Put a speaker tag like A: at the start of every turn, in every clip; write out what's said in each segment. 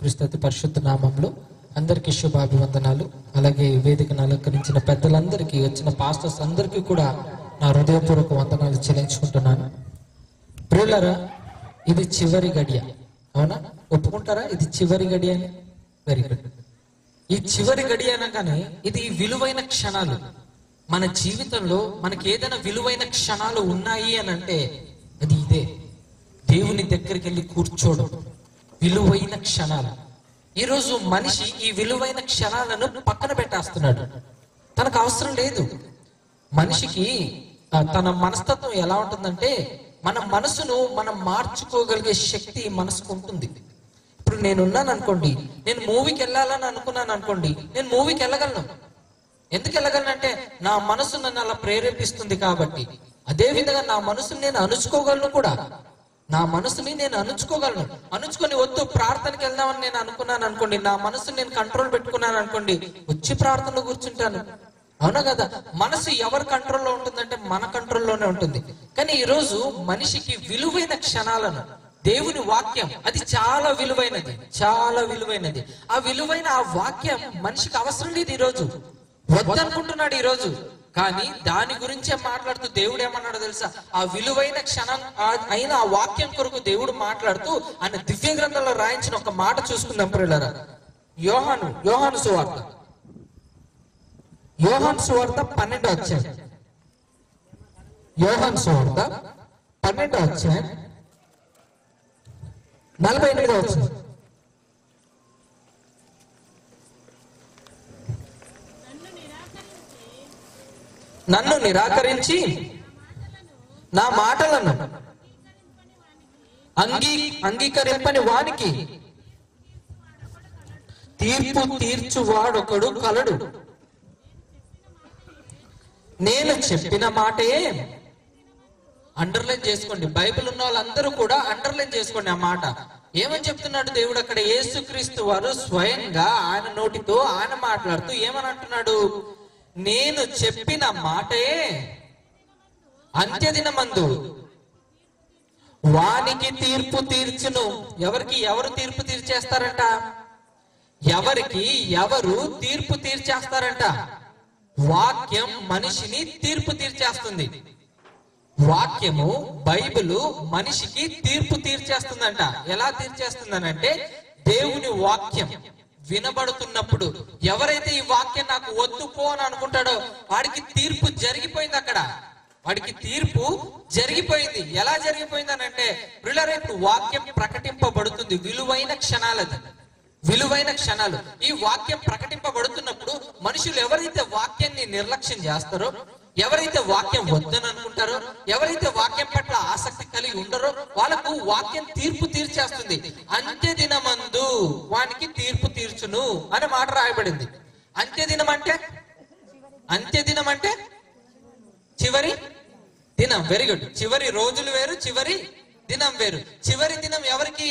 A: యేసుక్రీస్తు అతి పరిశుద్ధ నామంలో అందరికీ శుభాభివందనాలు అలాగే ఈ వేదికను అలంకరించిన పెద్దలందరికీ వచ్చిన పాస్టర్స్ అందరికీ కూడా నా హృదయపూర్వక వందనాలు చెల్లించుకుంటున్నాను ప్రియులరా ఇది చివరి గడియ అవునా ఒప్పుకుంటారా ఇది చివరి గడియ అని వెరీ గుడ్ ఈ చివరి గడియ అనగానే ఇది విలువైన క్షణాలు మన జీవితంలో మనకి ఏదైనా విలువైన క్షణాలు ఉన్నాయి అని అంటే అది ఇదే దేవుని దగ్గరికి వెళ్ళి కూర్చోవడం విలువైన క్షణాలు ఈరోజు మనిషి ఈ విలువైన క్షణాలను పక్కన పెట్టేస్తున్నాడు తనకు అవసరం లేదు మనిషికి ఆ, తన మనస్తత్వం ఎలా ఉంటుందంటే మన మనసును మనం మార్చుకోగలిగే శక్తి మనసుకు ఉంటుంది ఇప్పుడు నేనున్నాను అనుకోండి నేను మూవీకి వెళ్ళాలని అనుకున్నాను అనుకోండి నేను మూవీకి వెళ్ళగలను ఎందుకు వెళ్ళగలనంటే నా మనసు నన్ను అలా ప్రేరేపిస్తుంది కాబట్టి అదే విధంగా నా మనసుని నేను అణుచుకోగలను కూడా నా మనసుని నేను అణుచుకోగలను అణుచుకొని వద్దు ప్రార్థనకి వెళ్దామని నేను అనుకున్నాను అనుకోండి నా మనసుని నేను కంట్రోల్ పెట్టుకున్నాను అనుకోండి వచ్చి ప్రార్థనలో కూర్చుంటాను అవునా కదా మనసు ఎవరి కంట్రోల్లో ఉంటుందంటే మన కంట్రోల్లోనే ఉంటుంది కానీ ఈ రోజు మనిషికి విలువైన క్షణాలను దేవుని వాక్యం అది చాలా విలువైనది చాలా విలువైనది ఆ విలువైన ఆ వాక్యం మనిషికి అవసరం లేదు ఈ రోజు వద్దనుకుంటున్నాడు ఈ రోజు కానీ దాని గురించే మాట్లాడుతూ దేవుడు ఏమన్నాడో తెలుసా ఆ విలువైన క్షణం ఆ- అయిన ఆ వాక్యం కొరకు దేవుడు మాట్లాడుతూ ఆయన దివ్య గ్రంథంలో రాయించిన ఒక మాట చూసుకుందాం ప్రియులరా యోహాను యోహాను సువార్త యోహాన్ సువార్త పన్నెండో అధ్యాయం యోహాన్ సువార్త పన్నెండో అధ్యాయం నలభై ఎనిమిదో వచ్చింది నన్ను నిరాకరించి నా మాటలను అంగీ అంగీకరింపని వానికి తీర్పు తీర్చువాడొకడు కలడు నేను చెప్పిన మాటే అండర్లైన్ చేసుకోండి బైబిల్ ఉన్న వాళ్ళందరూ కూడా అండర్లైన్ చేసుకోండి ఆ మాట ఏమని చెప్తున్నాడు దేవుడు అక్కడ యేసుక్రీస్తు వారు స్వయంగా ఆయన నోటితో ఆయన మాట్లాడుతూ ఏమని అంటున్నాడు నేను చెప్పిన మాటే అంత్యదినమందు వానికి తీర్పు తీర్చును ఎవరికి ఎవరు తీర్పు తీర్చేస్తారంట ఎవరికి ఎవరు తీర్పు తీర్చేస్తారంట వాక్యం మనిషిని తీర్పు తీర్చేస్తుంది వాక్యము బైబిలు మనిషికి తీర్పు తీర్చేస్తుందంట ఎలా తీర్చేస్తుందనంటే దేవుని వాక్యం వినబడుతున్నప్పుడు ఎవరైతే ఈ వాక్యం నాకు వద్దు పో అని అనుకుంటాడో వాడికి తీర్పు జరిగిపోయింది అక్కడ వాడికి తీర్పు జరిగిపోయింది ఎలా జరిగిపోయింది అని అంటే ఇప్పుడు వాక్యం ప్రకటింపబడుతుంది విలువైన క్షణాలది విలువైన క్షణాలు ఈ వాక్యం ప్రకటింపబడుతున్నప్పుడు మనుషులు ఎవరైతే వాక్యాన్ని నిర్లక్ష్యం చేస్తారో ఎవరైతే వాక్యం వద్దని అనుకుంటారో ఎవరైతే వాక్యం పట్ల ఆసక్తి కలిగి ఉండరో వాళ్ళకు వాక్యం తీర్పు తీర్చేస్తుంది అంత్య దినమందు వానికి తీర్పు తీర్చును అనే మాట రాయబడింది అంత్య దినం అంటే అంత్య దినం అంటే చివరి దినం వెరీ గుడ్ చివరి రోజులు వేరు చివరి దినం వేరు చివరి దినం ఎవరికి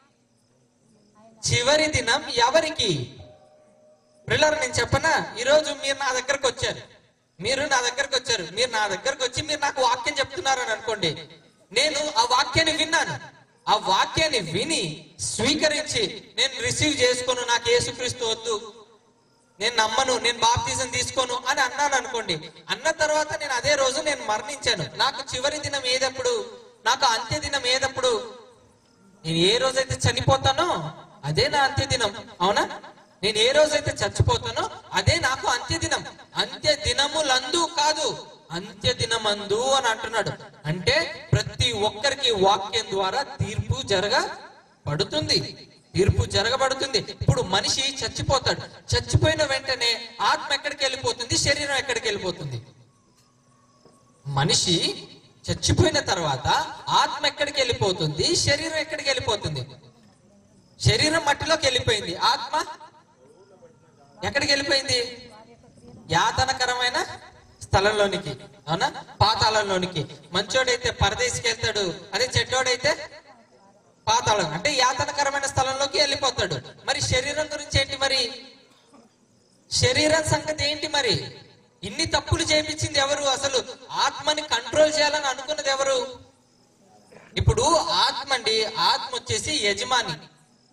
A: చివరి దినం ఎవరికి పిల్లలు నేను చెప్పనా ఈరోజు మీరు నా దగ్గరకు వచ్చారు మీరు నా దగ్గరకు వచ్చారు మీరు నా దగ్గరకు వచ్చి మీరు నాకు వాక్యం చెప్తున్నారు అని అనుకోండి నేను ఆ వాక్యాన్ని విన్నాను ఆ వాక్యాన్ని విని స్వీకరించి నేను రిసీవ్ చేసుకోను నాకు యేసుక్రీస్తు వద్దు నేను నమ్మను నేను బాప్తిజం తీసుకోను అని అన్నాను అనుకోండి అన్న తర్వాత నేను అదే రోజు నేను మరణించాను నాకు చివరి దినం ఏదప్పుడు నాకు అంత్య దినం ఏదప్పుడు నేను ఏ రోజైతే చనిపోతానో అదే నా అంత్యదినం అవునా నేను ఏ రోజైతే చచ్చిపోతానో అదే నాకు అంత్యదినం అంత్య దినములందు కాదు అంత్య దినమందు అని అంటున్నాడు అంటే ప్రతి ఒక్కరికి వాక్యం ద్వారా తీర్పు జరగ పడుతుంది తీర్పు జరగబడుతుంది ఇప్పుడు మనిషి చచ్చిపోతాడు చచ్చిపోయిన వెంటనే ఆత్మ ఎక్కడికి వెళ్ళిపోతుంది శరీరం ఎక్కడికి వెళ్ళిపోతుంది మనిషి చచ్చిపోయిన తర్వాత ఆత్మ ఎక్కడికి వెళ్ళిపోతుంది శరీరం ఎక్కడికి వెళ్ళిపోతుంది శరీరం మట్టిలోకి వెళ్ళిపోయింది ఆత్మ ఎక్కడికి వెళ్ళిపోయింది యాతనకరమైన స్థలంలోనికి అవునా పాతాళంలోనికి మంచోడైతే పరదేశికి వెళ్తాడు అదే చెడ్డోడైతే పాతాళం అంటే యాతనకరమైన స్థలంలోకి వెళ్ళిపోతాడు మరి శరీరం గురించి ఏంటి మరి శరీరం సంగతి ఏంటి మరి ఇన్ని తప్పులు చేయించింది ఎవరు అసలు ఆత్మని కంట్రోల్ చేయాలని అనుకున్నది ఎవరు ఇప్పుడు ఆత్మ అండి ఆత్మ వచ్చేసి యజమాని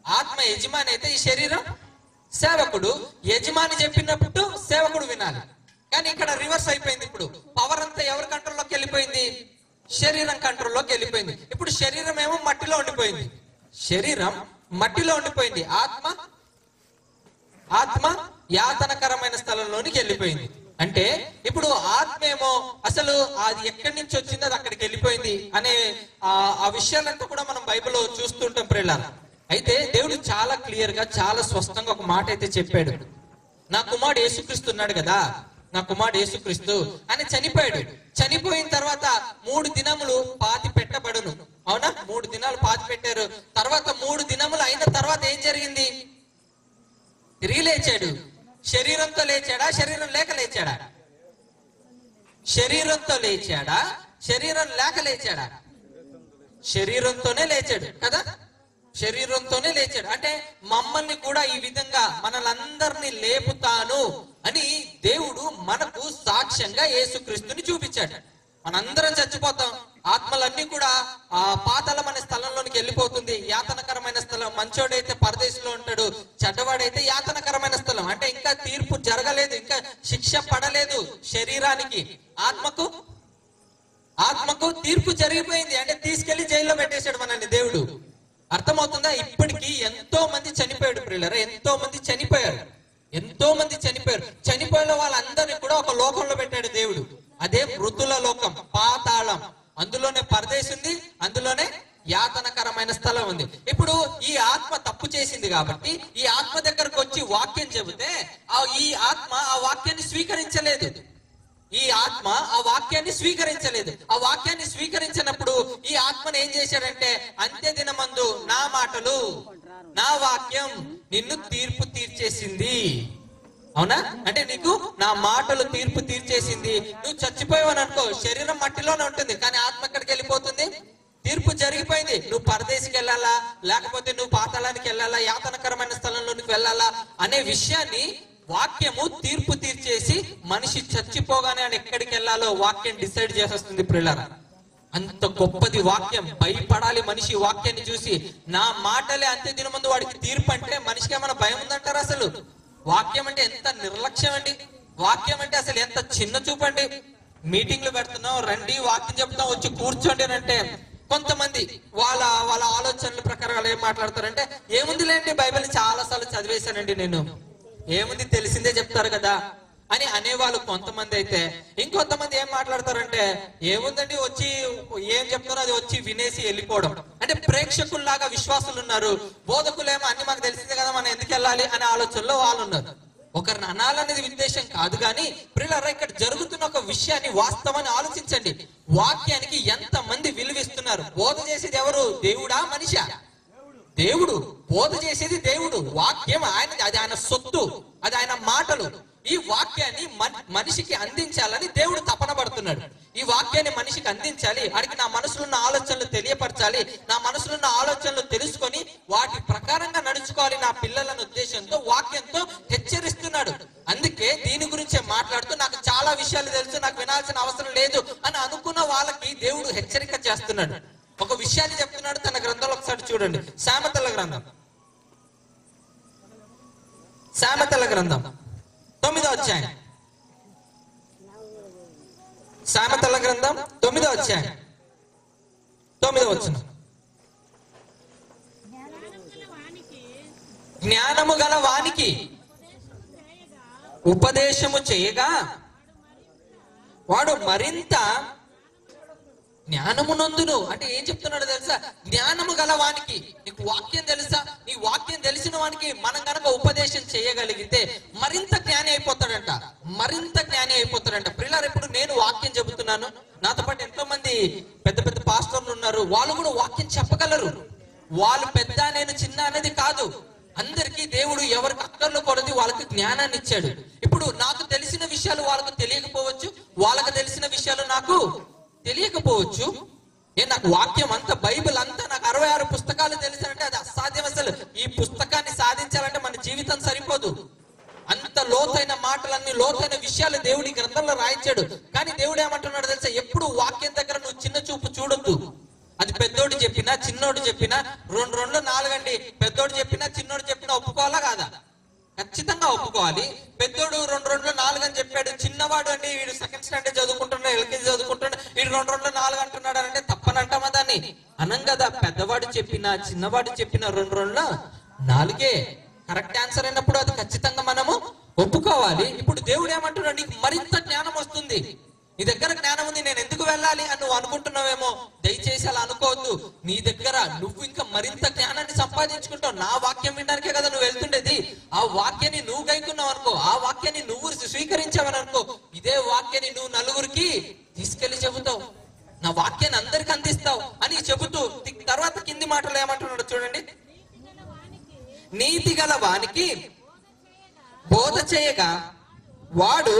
B: ఆత్మ యజమాని అయితే ఈ శరీరం సేవకుడు యజమాని చెప్పినప్పుడు సేవకుడు వినాలి కానీ ఇక్కడ రివర్స్ అయిపోయింది ఇప్పుడు పవర్ అంతా ఎవరి కంట్రోల్లోకి వెళ్ళిపోయింది శరీరం కంట్రోల్లోకి వెళ్ళిపోయింది ఇప్పుడు శరీరం ఏమో మట్టిలో ఉండిపోయింది శరీరం మట్టిలో ఉండిపోయింది ఆత్మ ఆత్మ యాతనకరమైన స్థలంలోనికి వెళ్ళిపోయింది అంటే ఇప్పుడు ఆత్మ ఏమో అసలు అది ఎక్కడి నుంచి వచ్చిందో అది అక్కడికి వెళ్ళిపోయింది అనే ఆ ఆ విషయాలంతా కూడా మనం బైబిల్లో చూస్తుంటాం ప్రియుల అయితే దేవుడు చాలా క్లియర్ గా చాలా స్పష్టంగా ఒక మాట అయితే చెప్పాడు నా కుమారుడు యేసుక్రీస్తు ఉన్నాడు కదా నా కుమారుడు యేసుక్రీస్తు అని చనిపోయాడు చనిపోయిన తర్వాత మూడు దినములు పాతి పెట్టబడును అవునా మూడు దినాలు పాతి పెట్టారు తర్వాత మూడు దినములు అయిన తర్వాత ఏం జరిగింది తిరిగి లేచాడు శరీరంతో లేచాడా శరీరం లేక లేచాడా శరీరంతో లేచాడా శరీరం లేక లేచాడా శరీరంతోనే లేచాడు కదా శరీరంతోనే లేచాడు అంటే మమ్మల్ని కూడా ఈ విధంగా మనలందరినీ లేపుతాను అని దేవుడు మనకు సాక్ష్యంగా యేసుక్రీస్తుని చూపించాడు మనందరం చచ్చిపోతాం ఆత్మలన్నీ కూడా ఆ పాతాళం అనే స్థలంలోనికి వెళ్ళిపోతుంది యాతనకరమైన స్థలం మంచోడైతే పరదేశంలో ఉంటాడు చెడ్డవాడైతే యాతనకరమైన స్థలం అంటే ఇంకా తీర్పు జరగలేదు ఇంకా శిక్ష పడలేదు శరీరానికి ఆత్మకు ఆత్మకు తీర్పు జరిగిపోయింది అంటే తీసుకెళ్లి జైల్లో పెట్టేశాడు మనల్ని దేవుడు అర్థమవుతుందా ఇప్పటికీ ఎంతో మంది చనిపోయాడు ప్రియులరా ఎంతో మంది చనిపోయారు ఎంతో మంది చనిపోయారు చనిపోయిన వాళ్ళందరినీ కూడా ఒక లోకంలో పెట్టాడు దేవుడు అదే మృతుల లోకం పాతాళం అందులోనే పరదేశ్ ఉంది అందులోనే యాతనకరమైన స్థలం ఉంది ఇప్పుడు ఈ ఆత్మ తప్పు చేసింది కాబట్టి ఈ ఆత్మ దగ్గరకు వచ్చి వాక్యం చెబితే ఆ ఈ ఆత్మ ఆ వాక్యాన్ని స్వీకరించలేదు ఈ ఆత్మ ఆ వాక్యాన్ని స్వీకరించలేదు ఆ వాక్యాన్ని స్వీకరించినప్పుడు ఈ ఆత్మను ఏం చేశాడంటే అంత్య దినమందు నా మాటలు నా వాక్యం నిన్ను తీర్పు తీర్చేసింది అవునా అంటే నీకు నా మాటలు తీర్పు తీర్చేసింది నువ్వు చచ్చిపోయావని అనుకో శరీరం మట్టిలోనే ఉంటుంది కానీ ఆత్మ ఎక్కడికి వెళ్ళిపోతుంది తీర్పు జరిగిపోయింది నువ్వు పరదేశికి వెళ్ళాలా లేకపోతే నువ్వు పాతాళానికి వెళ్ళాలా యాతనకరమైన స్థలంలోనికి వెళ్ళాలా అనే విషయాన్ని వాక్యము తీర్పు తీర్చేసి మనిషి చచ్చిపోగానే ఆయన ఎక్కడికి వెళ్ళాలో వాక్యం డిసైడ్ చేసేస్తుంది ప్రిల్లరా అంత గొప్పది వాక్యం భయపడాలి మనిషి ఈ వాక్యాన్ని చూసి నా మాటలే అంత్య దిన ముందు వాడికి తీర్పు అంటే మనిషికి ఏమైనా భయం ఉందంటారా అసలు వాక్యం అంటే ఎంత నిర్లక్ష్యం అండి వాక్యం అంటే అసలు ఎంత చిన్న చూపండి మీటింగ్లు పెడుతున్నాం రండి వాక్యం చెప్తాం వచ్చి కూర్చోండి అని అంటే కొంతమంది వాళ్ళ వాళ్ళ ఆలోచనల ప్రకారం వాళ్ళు ఏం మాట్లాడతారంటే ఏముందిలేండి బైబిల్ చాలా సార్లు చదివేశానండి నేను ఏముంది తెలిసిందే చెప్తారు కదా అని అనేవాళ్ళు కొంతమంది అయితే ఇంకొంతమంది ఏం మాట్లాడతారంటే ఏముందండి వచ్చి ఏం చెప్తారో అది వచ్చి వినేసి వెళ్ళిపోవడం అంటే ప్రేక్షకుల్లాగా విశ్వాసులు ఉన్నారు బోధకులేమో అన్ని మాకు తెలిసిందే కదా మనం ఎందుకు వెళ్ళాలి అనే ఆలోచనలో వాళ్ళు ఉన్నారు ఒకరిని అనాలనేది ఉద్దేశం కాదు కానీ ప్రియులారా ఇక్కడ జరుగుతున్న ఒక విషయాన్ని వాస్తవాన్ని ఆలోచించండి వాక్యానికి ఎంత మంది విలువిస్తున్నారు బోధ చేసేది ఎవరు దేవుడా మనిషా దేవుడు బోధ చేసేది దేవుడు వాక్యం ఆయన అది ఆయన సొత్తు అది ఆయన మాటలు ఈ వాక్యాన్ని మన్- మనిషికి అందించాలని దేవుడు తపన పడుతున్నాడు ఈ వాక్యాన్ని మనిషికి అందించాలి అడిగి నా మనసులో ఉన్న ఆలోచనలు తెలియపరచాలి నా మనసులో ఉన్న ఆలోచనలు తెలుసుకొని వాటి ప్రకారంగా నడుచుకోవాలి నా పిల్లలను ఉద్దేశంతో వాక్యంతో హెచ్చరిస్తున్నాడు అందుకే దీని గురించే మాట్లాడుతూ నాకు చాలా విషయాలు తెలుసు నాకు వినాల్సిన అవసరం లేదు అని అనుకున్న వాళ్ళకి దేవుడు హెచ్చరిక చేస్తున్నాడు ఒక విషయాన్ని చెప్తున్నాడు తన గ్రంథంలో ఒకసారి చూడండి సామెతల గ్రంథం సామెతల గ్రంథం తొమ్మిదో అధ్యాయం సామెతల గ్రంథం తొమ్మిదో అధ్యాయం తొమ్మిదో వచ్చిన జ్ఞానము గల వానికి ఉపదేశము చేయగా వాడు మరింత జ్ఞానము నందును అంటే ఏం చెప్తున్నాడు తెలుసా జ్ఞానము గల వానికి నీకు వాక్యం తెలుసా నీ వాక్యం తెలిసిన వానికి మనం గనక ఉపదేశం చేయగలిగితే మరింత జ్ఞాని అయిపోతాడంట మరింత జ్ఞాని అయిపోతాడంట పిల్లలు ఇప్పుడు నేను వాక్యం చెబుతున్నాను నాతో పాటు ఎంతో మంది పెద్ద పెద్ద పాస్టర్లు ఉన్నారు వాళ్ళు కూడా వాక్యం చెప్పగలరు వాళ్ళు పెద్ద నేను చిన్న అనేది కాదు అందరికీ దేవుడు ఎవరికి అక్కర్లో కొలది వాళ్ళకి జ్ఞానాన్ని ఇచ్చాడు ఇప్పుడు నాకు తెలిసిన విషయాలు వాళ్ళకు తెలియకపోవచ్చు వాళ్ళకి తెలిసిన విషయాలు నాకు తెలియకపోవచ్చు ఏ నాకు వాక్యం అంతా బైబిల్ అంతా నాకు అరవై ఆరు పుస్తకాలు తెలుసంటే అది అసాధ్యం అసలు ఈ పుస్తకాన్ని సాధించాలంటే మన జీవితం సరిపోదు అంత లోతైన మాటలన్నీ లోతైన విషయాలు దేవుడి గ్రంథంలో రాయించాడు కానీ దేవుడు ఏమంటున్నాడు తెలుసా ఎప్పుడు వాక్యం దగ్గర నువ్వు చిన్న చూపు చూడొద్దు అది పెద్దోడు చెప్పినా చిన్నోడు చెప్పినా రెండు రెండు నాలుగండి పెద్దోడు చెప్పినా అనుకోవాలి పెద్దోడు రెండు రెండు నాలుగు అని చెప్పాడు చిన్నవాడు అంటే వీడు సెకండ్ స్టాండర్డ్ చదువుకుంటున్నాడు ఎల్కేజీ చదువుకుంటున్నాడు వీడు రెండు రెండు నాలుగు అంటున్నాడు అంటే తప్పని అంటామా దాన్ని అనం కదా పెద్దవాడు చెప్పిన చిన్నవాడు చెప్పిన రెండు రెండుల నాలుగే కరెక్ట్ ఆన్సర్ అయినప్పుడు అది ఖచ్చితంగా మనము ఒప్పుకోవాలి ఇప్పుడు దేవుడు ఏమంటున్నాడు నీకు మరింత జ్ఞానం వస్తుంది నీ దగ్గర జ్ఞానం ఉంది నేను ఎందుకు వెళ్ళాలి అని నువ్వు అనుకుంటున్నావేమో దయచేసి అలా అనుకోవద్దు నీ దగ్గర నువ్వు ఇంకా మరింత జ్ఞానాన్ని సంపాదించుకుంటావు నా వాక్యం వినడానికే కదా నువ్వు వెళ్తుండేది ఆ వాక్యాన్ని నువ్వు గైకున్నావు అనుకో ఆ వాక్యాన్ని నువ్వు స్వీకరించావని అనుకో ఇదే వాక్యాన్ని నువ్వు నలుగురికి తీసుకెళ్లి చెబుతావు నా వాక్యాన్ని అందరికి అందిస్తావు అని చెబుతూ తి- తర్వాత కింది మాటలు ఏమంటున్నాడు చూడండి నీతి గల వానికి బోధ చేయగా వాడు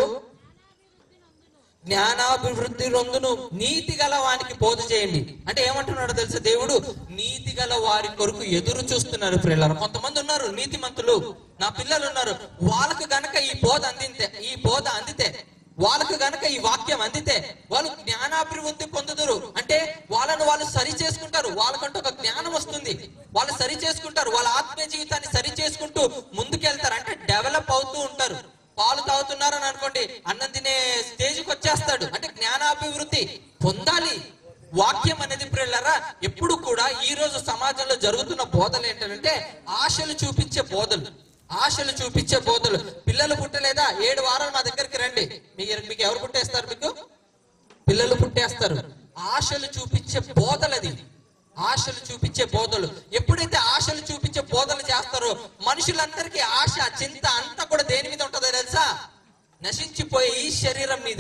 B: జ్ఞానాభివృద్ధి రొందును నీతి గల వానికి బోధ చేయండి అంటే ఏమంటున్నాడు తెలుసా దేవుడు నీతి గల వారి కొరకు ఎదురు చూస్తున్నారు పిల్లలు కొంతమంది ఉన్నారు నీతి మంతులు నా పిల్లలు ఉన్నారు వాళ్ళకు గనక ఈ బోధ అందితే ఈ బోధ అందితే వాళ్ళకు గనక ఈ వాక్యం అందితే వాళ్ళు జ్ఞానాభివృద్ధి పొందుదురు అంటే వాళ్ళను వాళ్ళు సరి చేసుకుంటారు వాళ్ళకంటూ ఒక జ్ఞానం వస్తుంది వాళ్ళు సరి చేసుకుంటారు వాళ్ళ ఆత్మీయ జీవితాన్ని సరి చేసుకుంటూ ముందుకెళ్తారు అంటే డెవలప్ అవుతూ ఉంటారు పాలు తాగుతున్నారని అనుకోండి అన్నం తినే స్టేజ్కి వచ్చేస్తాడు అంటే జ్ఞానాభివృద్ధి పొందాలి వాక్యం అనేది ప్రియులరా ఎప్పుడు కూడా ఈ రోజు సమాజంలో జరుగుతున్న బోధలు ఏంటంటే ఆశలు చూపించే బోధలు ఆశలు చూపించే బోధలు పిల్లలు పుట్టలేదా ఏడు వారాలు మా దగ్గరికి రండి మీ- మీకు ఎవరు పుట్టేస్తారు మీకు పిల్లలు పుట్టేస్తారు ఆశలు చూపించే బోధలది ఆశలు చూపించే బోధలు ఎప్పుడైతే ఆశలు చూపించే బోధలు చేస్తారో మనుషులందరికీ ఆశ చింత అంతా కూడా దేని మీద ఉంటుందో తెలుసా నశించిపోయే ఈ శరీరం మీద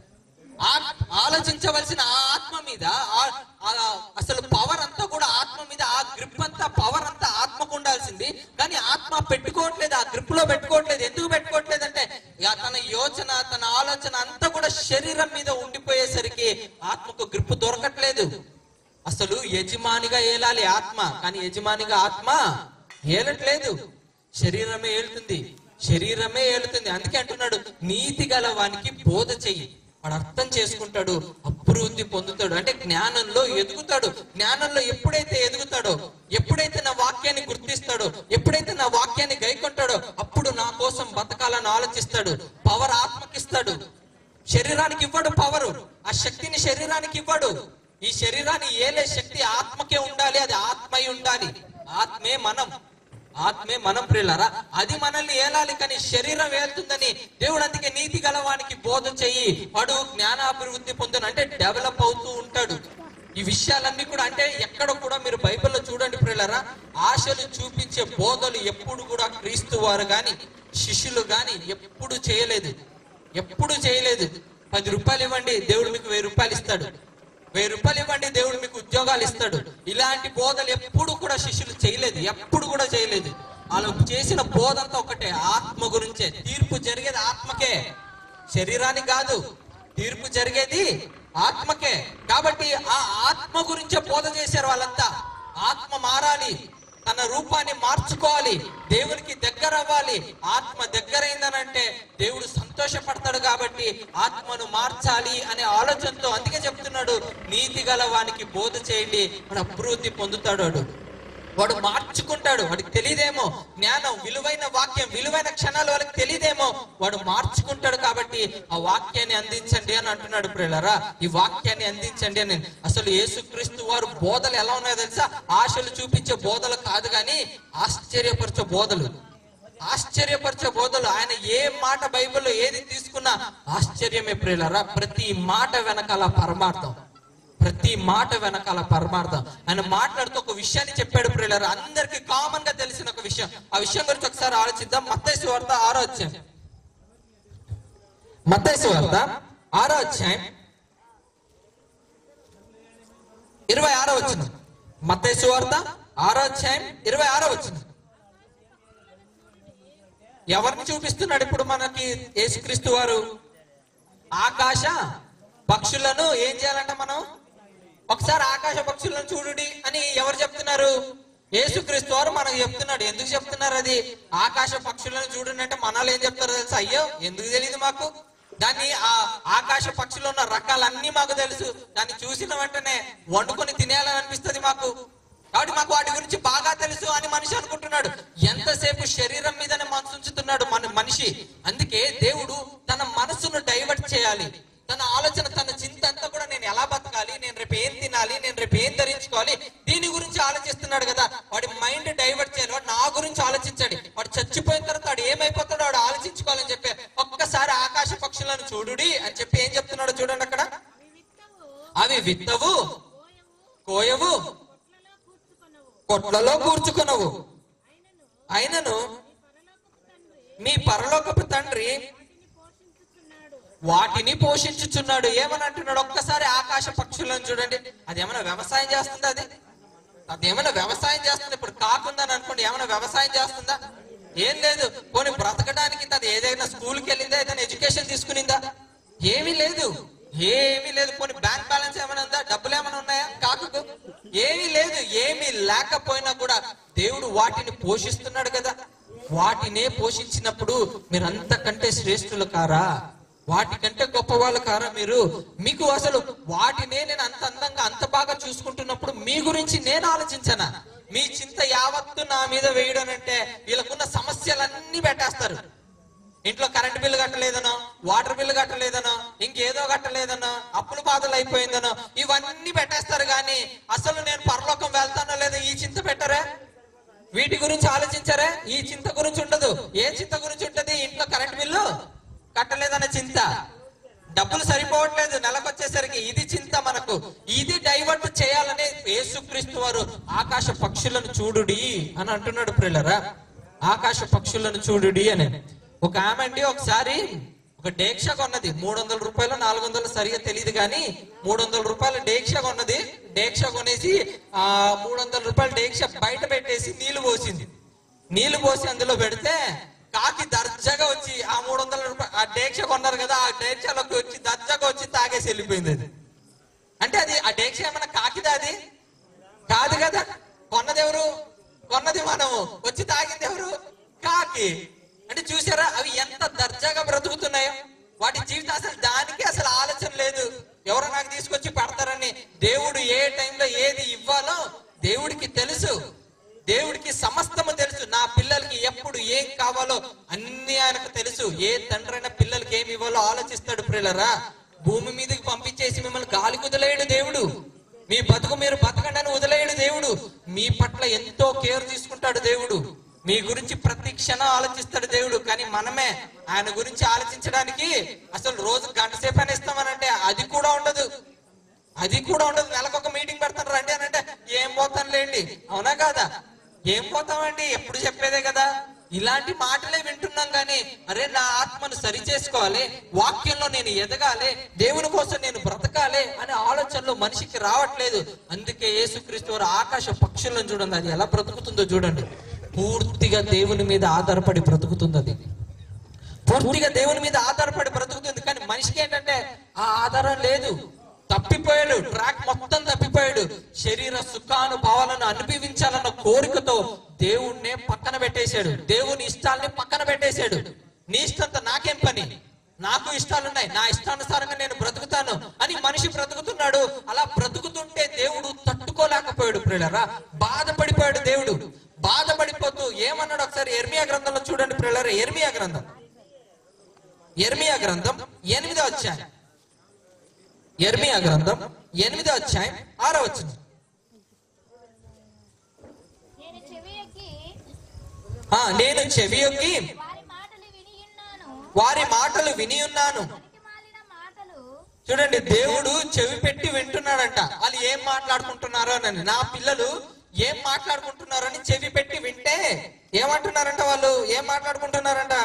B: ఆ- ఆలోచించవలసిన ఆ ఆత్మ మీద ఆ- ఆ- అసలు పవర్ అంతా కూడా ఆత్మ మీద ఆ గ్రిప్ అంతా పవర్ అంతా ఆత్మకు ఉండాల్సింది కానీ ఆత్మ పెట్టుకోవట్లేదు ఆ గ్రిప్ లో పెట్టుకోవట్లేదు ఎందుకు పెట్టుకోవట్లేదు అంటే ఇక తన యోచన తన ఆలోచన అంతా కూడా శరీరం మీద ఉండిపోయేసరికి ఆత్మకు గ్రిప్ దొరకట్లేదు అసలు యజమానిగా ఏలాలి ఆత్మ కానీ యజమానిగా ఆత్మ ఏలట్లేదు శరీరమే ఏలుతుంది శరీరమే ఏలుతుంది అందుకే అంటున్నాడు నీతి గల వానికి బోధ చెయ్యి వాడు అర్థం చేసుకుంటాడు అభివృద్ధి పొందుతాడు అంటే జ్ఞానంలో ఎదుగుతాడు జ్ఞానంలో ఎప్పుడైతే ఎదుగుతాడో ఎప్పుడైతే నా వాక్యాన్ని గుర్తిస్తాడో ఎప్పుడైతే నా వాక్యాన్ని గైకొంటాడో అప్పుడు నా కోసం బతకాలని ఆలోచిస్తాడు పవర్ ఆత్మకిస్తాడు శరీరానికి ఇవ్వడు పవరు ఆ శక్తిని శరీరానికి ఇవ్వడు ఈ శరీరాన్ని ఏలే శక్తి ఆత్మకే ఉండాలి అది ఆత్మై ఉండాలి ఆత్మే మనం ఆత్మే మనం ప్రియులరా అది మనల్ని ఏలాలి కానీ శరీరం ఏలుతుందని దేవుడు అందుకే నీతి గలవానికి బోధ చెయ్యి వాడు జ్ఞానాభివృద్ధి పొందును అంటే డెవలప్ అవుతూ ఉంటాడు ఈ విషయాలన్నీ కూడా అంటే ఎక్కడ కూడా మీరు బైబిల్లో చూడండి ప్రియులరా ఆశలు చూపించే బోధలు ఎప్పుడు కూడా క్రీస్తు వారు గాని శిష్యులు గాని ఎప్పుడు చేయలేదు ఎప్పుడు చేయలేదు పది రూపాయలు ఇవ్వండి దేవుడు మీకు వెయ్యి రూపాయలు ఇస్తాడు వెయ్యి రూపాయలు ఇవ్వండి దేవుడు మీకు ఉద్యోగాలు ఇస్తాడు ఇలాంటి బోధలు ఎప్పుడు కూడా శిష్యులు చేయలేదు ఎప్పుడు కూడా చేయలేదు వాళ్ళు చేసిన బోధ అంతా ఒకటే ఆత్మ గురించే తీర్పు జరిగేది ఆత్మకే శరీరానికి కాదు తీర్పు జరిగేది ఆత్మకే కాబట్టి ఆ ఆత్మ గురించే బోధ చేశారు వాళ్ళంతా ఆత్మ మారాలి తన రూపాన్ని మార్చుకోవాలి దేవునికి దగ్గర అవ్వాలి ఆత్మ దగ్గరైందనంటే దేవుడు సంతోషపడతాడు కాబట్టి ఆత్మను మార్చాలి అనే ఆలోచనతో అందుకే చెప్తున్నాడు నీతి గల వానికి బోధ చేయండి వాడు అభివృద్ధి పొందుతాడు వాడు వాడు మార్చుకుంటాడు వాడికి తెలియదేమో జ్ఞానం విలువైన వాక్యం విలువైన క్షణాలు వాళ్ళకి తెలియదేమో వాడు మార్చుకుంటాడు కాబట్టి ఆ వాక్యాన్ని అందించండి అని అంటున్నాడు ప్రియులరా ఈ వాక్యాన్ని అందించండి అని అసలు యేసుక్రీస్తు వారు బోధలు ఎలా ఉన్నాయో తెలుసా ఆశలు చూపించే బోధలు కాదు కానీ ఆశ్చర్యపరిచే బోధలు ఆశ్చర్యపరిచే బోధలు ఆయన ఏ మాట బైబిల్లో ఏది తీసుకున్నా ఆశ్చర్యమే ప్రియులరా ప్రతి మాట వెనకాల పరమార్థం ప్రతి మాట వెనకాల పరమార్థం ఆయన మాట్లాడుతూ ఒక విషయాన్ని చెప్పాడు ప్రియులరా అందరికి కామన్ గా తెలిసిన ఒక విషయం ఆ విషయం గురించి ఒకసారి ఆలోచిద్దాం మత్తయి వార్త ఆరో అధ్యాయం మత్తయి వార్త ఆరో అధ్యాయం ఇరవై ఆరో వచ్చిన మత్తయి వార్త ఆరో అధ్యాయం ఇరవై ఆరో వచ్చిన ఎవరిని చూపిస్తున్నాడు ఇప్పుడు మనకి యేసుక్రీస్తు వారు ఆకాశ పక్షులను ఏం చేయాలంట మనం ఒకసారి ఆకాశ పక్షులను చూడుడి అని ఎవరు చెప్తున్నారు యేసుక్రీస్తు వారు మనకు చెప్తున్నాడు ఎందుకు చెప్తున్నారు అది ఆకాశ పక్షులను చూడండి అంటే మనలో ఏం చెప్తారో తెలుసు అయ్యో ఎందుకు తెలియదు మాకు దాన్ని ఆ ఆకాశ పక్షులు ఉన్న రకాలన్నీ మాకు తెలుసు దాన్ని చూసిన వెంటనే వండుకొని తినేయాలని అనిపిస్తుంది మాకు కాబట్టి మాకు వాటి గురించి బాగా తెలుసు అని మనిషి అనుకుంటున్నాడు ఎంతసేపు శరీరం మీదనే మనసు ఉంచుతున్నాడు ఆలోచిస్తున్నాడు మన మనిషి అందుకే దేవుడు తన మనసును డైవర్ట్ చేయాలి తన ఆలోచన తన చింత అంతా కూడా నేను ఎలా బతకాలి నేను రేపు ఏం తినాలి నేను రేపు ఏం ధరించుకోవాలి దీని గురించి ఆలోచిస్తున్నాడు కదా వాడి మైండ్ డైవర్ట్ చేయాలి వాడు నా గురించి ఆలోచించాడు వాడు చచ్చిపోయిన తర్వాత వాడు ఏమైపోతాడో వాడు ఆలోచించుకోవాలని చెప్పి ఒక్కసారి ఆకాశ పక్షులను చూడుడి అని చెప్పి ఏం చెప్తున్నాడో చూడండి అక్కడ అవి విత్తవు కోయవు కొట్లలో కూర్చుకునవు అయినను మీ పరలోకపు తండ్రి వాటిని పోషించుచున్నాడు ఏమని అంటున్నాడు ఒక్కసారి ఆకాశ పక్షులను చూడండి అది ఏమైనా వ్యవసాయం చేస్తుందా అది అది ఏమైనా వ్యవసాయం చేస్తుంది ఇప్పుడు కాకుందని అనుకోండి ఏమైనా వ్యవసాయం చేస్తుందా ఏం లేదు పోనీ బ్రతకడానికి తను ఏదైనా స్కూల్కి వెళ్ళిందా ఏదైనా ఎడ్యుకేషన్ తీసుకునిందా ఏమీ లేదు ఏమీ లేదు పోనీ బ్యాంక్ బ్యాలెన్స్ ఏమైనా ఉందా డబ్బులు ఏమైనా ఉన్నాయా కాకుకు ఏమీ లేదు ఏమీ లేకపోయినా కూడా దేవుడు వాటిని పోషిస్తున్నాడు కదా వాటినే పోషించినప్పుడు మీరు అంతకంటే శ్రేష్ఠులు కారా వాటికంటే గొప్ప వాళ్ళు కారా మీరు మీకు అసలు వాటినే నేను అంత అందంగా అంత బాగా చూసుకుంటున్నప్పుడు మీ గురించి నేను ఆలోచించనా మీ చింత యావత్తు నా మీద వేయడం అంటే వీళ్ళకున్న సమస్యలన్నీ పెట్టేస్తారు ఇంట్లో కరెంట్ బిల్లు కట్టలేదనో వాటర్ బిల్లు కట్టలేదనో ఇంకేదో కట్టలేదనో అప్పుల బాధలు అయిపోయిందనో ఇవన్నీ పెట్టేస్తారు కానీ అసలు నేను పరలోకం వెళ్తానో లేదో ఈ చింత పెట్టరే వీటి గురించి ఆలోచించారే ఈ చింత గురించి ఉండదు ఏ చింత గురించి ఉంటది ఇంట్లో కరెంట్ బిల్లు కట్టలేదన్న చింత డబ్బులు సరిపోవట్లేదు నెలకొచ్చేసరికి ఇది చింత మనకు ఇది డైవర్ట్ చేయాలని యేసుక్రీస్తు వారు ఆకాశ పక్షులను చూడుడి అని అంటున్నాడు ప్రిల్లరా ఆకాశ పక్షులను చూడుడి అని ఒక ఆమె అండి ఒకసారి ఒక డేక్ష కొన్నది మూడు వందల రూపాయలు నాలుగు వందలు సరిగా తెలియదు కానీ మూడు వందల రూపాయల డేక్ష కొన్నది డేక్ష కొనేసి ఆ మూడు వందల రూపాయల డేక్ష బయట పెట్టేసి నీళ్లు పోసింది నీళ్లు పోసి అందులో పెడితే కాకి దర్జాగా వచ్చి ఆ మూడు వందల రూపాయలు ఆ డేక్ష కొన్నారు కదా ఆ డేక్షలోకి వచ్చి దర్జాగా వచ్చి తాగేసి వెళ్ళిపోయింది అది అంటే అది ఆ డేక్ష ఏమన్నా కాకిదా అది కాదు కదా కొన్నది ఎవరు కొన్నది మనము వచ్చి తాగింది ఎవరు కాకి అంటే చూసారా అవి ఎంత దర్జాగా బ్రతుకుతున్నాయో వాటి జీవితం అసలు దానికి అసలు ఆలోచన లేదు ఎవరు నాకు తీసుకొచ్చి పెడతారని దేవుడు ఏ టైంలో ఏది ఇవ్వాలో దేవుడికి తెలుసు దేవుడికి సమస్తము తెలుసు నా పిల్లలకి ఎప్పుడు ఏం కావాలో అన్ని ఆయనకు తెలుసు ఏ తండ్రైన పిల్లలకి ఏమి ఇవ్వాలో ఆలోచిస్తాడు ప్రియులరా భూమి మీదకి పంపించేసి మిమ్మల్ని గాలి కుదలేడు దేవుడు మీ బతుకు మీరు బతకండి అని వదిలేయడు దేవుడు మీ పట్ల ఎంతో కేర్ తీసుకుంటాడు దేవుడు మీ గురించి ప్రతి క్షణం ఆలోచిస్తాడు దేవుడు కానీ మనమే ఆయన గురించి ఆలోచించడానికి అసలు రోజు గంట సేపు అని ఇస్తామనంటే అది కూడా ఉండదు అది కూడా ఉండదు నెలకు ఒక మీటింగ్ పెడతాను రండి అని అంటే ఏం పోతాను లేండి అవునా కాదా ఏం పోతామండి ఎప్పుడు చెప్పేదే కదా ఇలాంటి మాటలే వింటున్నాం కానీ అరే నా ఆత్మను సరి చేసుకోవాలి వాక్యంలో నేను ఎదగాలి దేవుని కోసం నేను బ్రతకాలి అనే ఆలోచనలో మనిషికి రావట్లేదు అందుకే యేసుక్రీస్తు వారు ఆకాశ పక్షులను చూడండి అది ఎలా బ్రతుకుతుందో చూడండి పూర్తిగా దేవుని మీద ఆధారపడి బ్రతుకుతుంది అది పూర్తిగా దేవుని మీద ఆధారపడి బ్రతుకుతుంది కానీ మనిషికి ఏంటంటే ఆ ఆధారం లేదు తప్పిపోయాడు ట్రాక్ మొత్తం తప్పిపోయాడు శరీర సుఖానుభావాలను అనుభవించాలన్న కోరికతో దేవుణ్ణే పక్కన పెట్టేశాడు దేవుని ఇష్టాల్ని పక్కన పెట్టేశాడు నీ ఇష్టంతో నాకేం పని నాకు ఇష్టాలున్నాయి నా ఇష్టానుసారంగా నేను బ్రతుకుతాను అని మనిషి బ్రతుకుతున్నాడు అలా బ్రతుకుతుంటే దేవుడు తట్టుకోలేకపోయాడు ప్రియులరా బాధపడిపోయాడు దేవుడు బాధపడిపోతూ ఏమన్నాడు ఒకసారి ఎర్మియా గ్రంథంలో చూడండి ప్రియులరా ఎర్మియా గ్రంథం ఎర్మియా గ్రంథం ఎనిమిదో అధ్యాయం ఎర్మియా గ్రంథం ఎనిమిదో అధ్యాయం ఆరో వచ్చిన
C: నేను చెవి ఎక్కి
B: నేను చెవి యొక్కి
C: వారి మాటలు విని ఉన్నాను
B: వారి మాటలు విని ఉన్నాను
C: పనికి మాలిన మాటలు
B: చూడండి దేవుడు చెవి పెట్టి వింటున్నాడంట వాళ్ళు ఏం మాట్లాడుకుంటున్నారో అని నా పిల్లలు ఏం మాట్లాడుకుంటున్నారో అని చెవి పెట్టి వింటే ఏమంటున్నారంట వాళ్ళు ఏం మాట్లాడుకుంటున్నారంట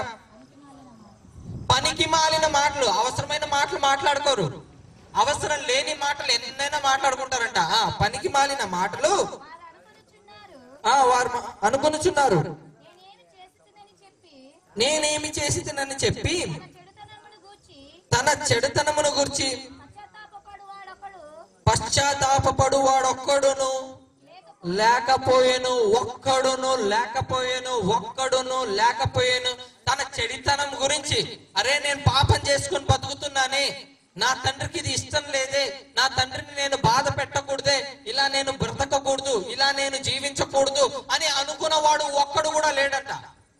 B: పనికి మాలిన మాటలు అవసరమైన మాటలు మాట్లాడుకోరు అవసరం లేని మాటలు ఎన్నైనా మాట్లాడుకుంటారంట ఆ పనికి మాలిన మాటలు
C: వారు అనుకునిచున్నారు
B: ఆ వారు మా- అనుకొనుచున్నారు
C: నేనేమి చేస్తుందని చెప్పి
B: నేనేమి చేసి తినని చెప్పి
C: తన చెడుతనమును గూర్చి
B: తన చెడుతనమును గురించి
C: పశ్చాత్తాపడు వాడొకడు
B: పశ్చాత్తాపడు వాడొక్కడును
C: లేక
B: లేకపోయేను ఒక్కడును లేకపోయేను ఒక్కడును లేకపోయేను తన చెడితనం గురించి అరే నేను పాపం చేసుకుని బతుకుతున్నానే నా తండ్రికి ఇది ఇష్టం లేదే నా తండ్రిని నేను బాధ పెట్టకూడదే ఇలా నేను బ్రతకకూడదు ఇలా నేను జీవించకూడదు అని అనుకున్నవాడు ఒక్కడు కూడా లేడట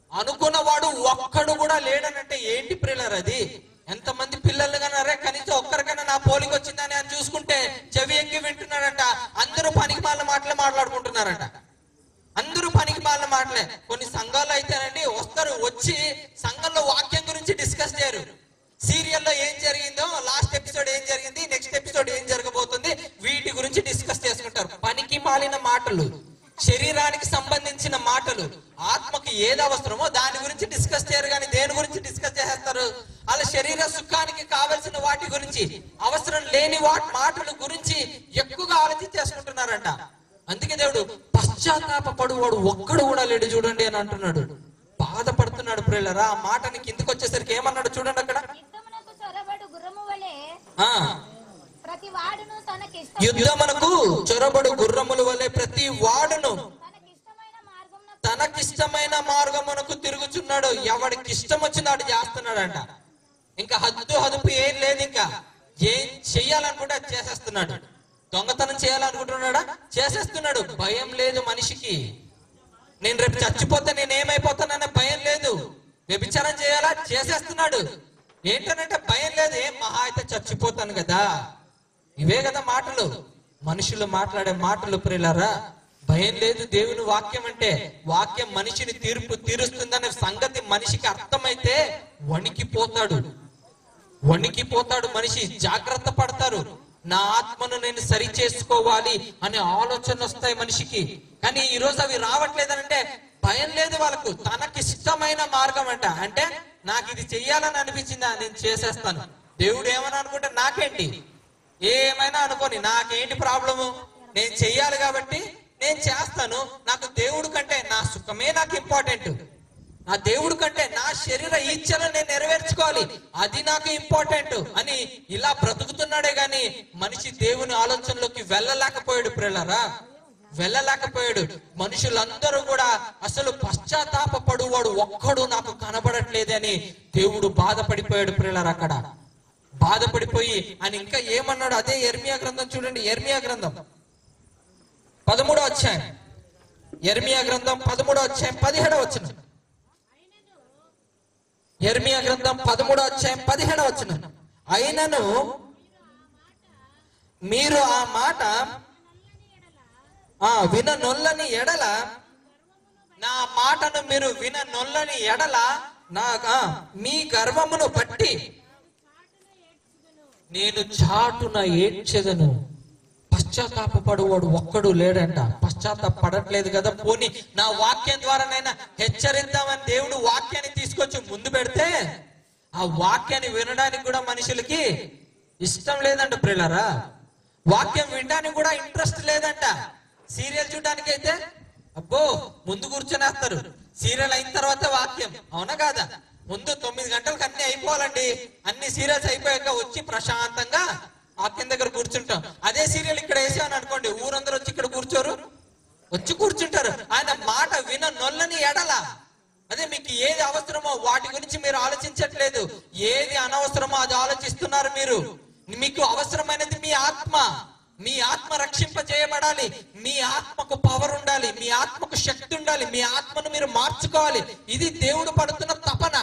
B: అనుకున్నవాడు ఒక్కడు కూడా లేడనంటే ఏంటి ప్రిల్లర్ అది ఎంతమంది పిల్లలు కన్నారే కనీసం ఒక్కరికైనా నా పోలింగ్ వచ్చిందని అని చూసుకుంటే చెవి ఎక్కి వింటున్నాడంట అందరూ పనికి మాల మాటలే మాట్లాడుకుంటున్నారంట అందరూ పనికి మాలిన మాటలే కొన్ని సంఘాల్లో అయితేనండి వస్తారు వచ్చి సంఘంలో వాక్యం గురించి డిస్కస్ చేయరు సీరియల్లో ఏం జరిగిందో లాస్ట్ ఎపిసోడ్ ఏం జరిగింది నెక్స్ట్ ఎపిసోడ్ ఏం జరగబోతుంది వీటి గురించి డిస్కస్ చేసుకుంటారు పనికి మాలిన మాటలు శరీరానికి సంబంధించిన మాటలు ఆత్మకి ఏది అవసరమో దాని గురించి డిస్కస్ చేయరు కానీ దేని గురించి డిస్కస్ చేసేస్తారు వాళ్ళ శరీర సుఖానికి కావలసిన వాటి గురించి అవసరం లేని వాటి మాటల గురించి ఎక్కువగా ఆలోచించేసుకుంటున్నారంట అందుకే దేవుడు పశ్చాత్తాపడు వాడు ఒక్కడు కూడా లేడు చూడండి అని అంటున్నాడు బాధపడుతున్నాడు ప్రియులరా ఆ మాటని కిందకి వచ్చేసరికి ఏమన్నాడు చూడండి అక్కడ
C: యుద్ధమునకు చొరబడు గుర్రము వలె
B: ఆ
C: ప్రతి వాడును తనకిష్ట
B: యుద్ధమునకు చొరబడు గుర్రముల వలె ప్రతి వాడును
C: తనకిష్టమైన మార్గమున
B: తనకిష్టమైన మార్గమునకు తిరుగుచున్నాడు ఎవడికి ఇష్టం వచ్చిందో అటు చేస్తున్నాడంట ఇంకా హద్దు హదుపు ఏం లేదు ఇంకా ఏం చెయ్యాలనుకుంటే అది చేసేస్తున్నాడు దొంగతనం చేయాలనుకుంటున్నాడా చేసేస్తున్నాడు భయం లేదు మనిషికి నేను రేపు చచ్చిపోతే నేను ఏమైపోతాననే భయం లేదు వ్యభిచారం చేయాలా చేసేస్తున్నాడు ఏంటనంటే భయం లేదు ఏం మహా అయితే చచ్చిపోతాను కదా ఇవే కదా మాటలు మనుషులు మాట్లాడే మాటలు ప్రియులారా భయం లేదు దేవుని వాక్యం అంటే వాక్యం మనిషిని తీర్పు తీరుస్తుందనే సంగతి మనిషికి అర్థమైతే వణికిపోతాడు వణికిపోతాడు మనిషి జాగ్రత్త పడతారు నా ఆత్మను నేను సరి చేసుకోవాలి అనే ఆలోచన వస్తాయి మనిషికి కానీ ఈ రోజు అవి రావట్లేదనంటే భయం లేదు వాళ్ళకు తనకి ఇష్టమైన మార్గం అంట అంటే నాకు ఇది చెయ్యాలని అనిపించిందా నేను చేసేస్తాను దేవుడు ఏమని అనుకుంటే నాకేంటి ఏమైనా అనుకోని నాకేంటి ప్రాబ్లము నేను చెయ్యాలి కాబట్టి నేను చేస్తాను నాకు దేవుడు కంటే నా సుఖమే నాకు ఇంపార్టెంట్ నా దేవుడు కంటే నా శరీర ఇచ్చను నేను నెరవేర్చుకోవాలి అది నాకు ఇంపార్టెంట్ అని ఇలా బ్రతుకుతున్నాడే గాని మనిషి దేవుని ఆలోచనలోకి వెళ్ళలేకపోయాడు ప్రిల్లరా వెళ్ళలేకపోయాడు మనుషులందరూ కూడా అసలు పశ్చాత్తాపడు వాడు ఒక్కడు నాకు కనబడట్లేదని దేవుడు బాధపడిపోయాడు ప్రిల్లర్ అక్కడ బాధపడిపోయి ఆయన ఇంకా ఏమన్నాడు అదే ఎర్మియా గ్రంథం చూడండి ఎర్మియా గ్రంథం పదమూడో అధ్యాయం ఎర్మియా గ్రంథం పదమూడో అధ్యాయం పదిహేడో వచ్చిన ఎర్మియా గ్రంథం పదమూడో అధ్యాయం పదిహేడో వచ్చిన అయినను మీరు ఆ మాట ఆ విన నొల్లని ఎడల నా మాటను మీరు విన నొల్లని ఎడల నా ఆ, మీ గర్వమును బట్టి నేను చాటున ఏడ్చెదను పశ్చాత్తాపడువాడు ఒక్కడు లేడంట పశ్చాత్తాపడట్లేదు కదా పోని నా వాక్యం ద్వారానైనా హెచ్చరిద్దామని దేవుడు వాక్యాన్ని తీసుకొచ్చి ముందు పెడితే ఆ వాక్యాన్ని వినడానికి కూడా మనుషులకి ఇష్టం లేదంట ప్రియులారా వాక్యం వినడానికి కూడా ఇంట్రెస్ట్ లేదంట సీరియల్ చూడడానికి అయితే అబ్బో ముందు కూర్చొనేస్తారు సీరియల్ అయిన తర్వాత వాక్యం అవునా కాదా ముందు తొమ్మిది గంటలకు అన్ని అయిపోవాలండి అన్ని సీరియల్స్ అయిపోయాక వచ్చి ప్రశాంతంగా వాక్యం దగ్గర కూర్చుంటాం అదే సీరియల్ ఇక్కడ వేసాను అనుకోండి ఊరందరూ వచ్చి ఇక్కడ కూర్చోరు వచ్చి కూర్చుంటారు ఆయన మాట విన నొల్లని ఎడల అదే మీకు ఏది అవసరమో వాటి గురించి మీరు ఆలోచించట్లేదు ఏది అనవసరమో అది ఆలోచిస్తున్నారు మీరు మీకు అవసరమైనది మీ ఆత్మ మీ ఆత్మ రక్షింప చేయబడాలి మీ ఆత్మకు పవర్ ఉండాలి మీ ఆత్మకు శక్తి ఉండాలి మీ ఆత్మను మీరు మార్చుకోవాలి ఇది దేవుడు పడుతున్న తపన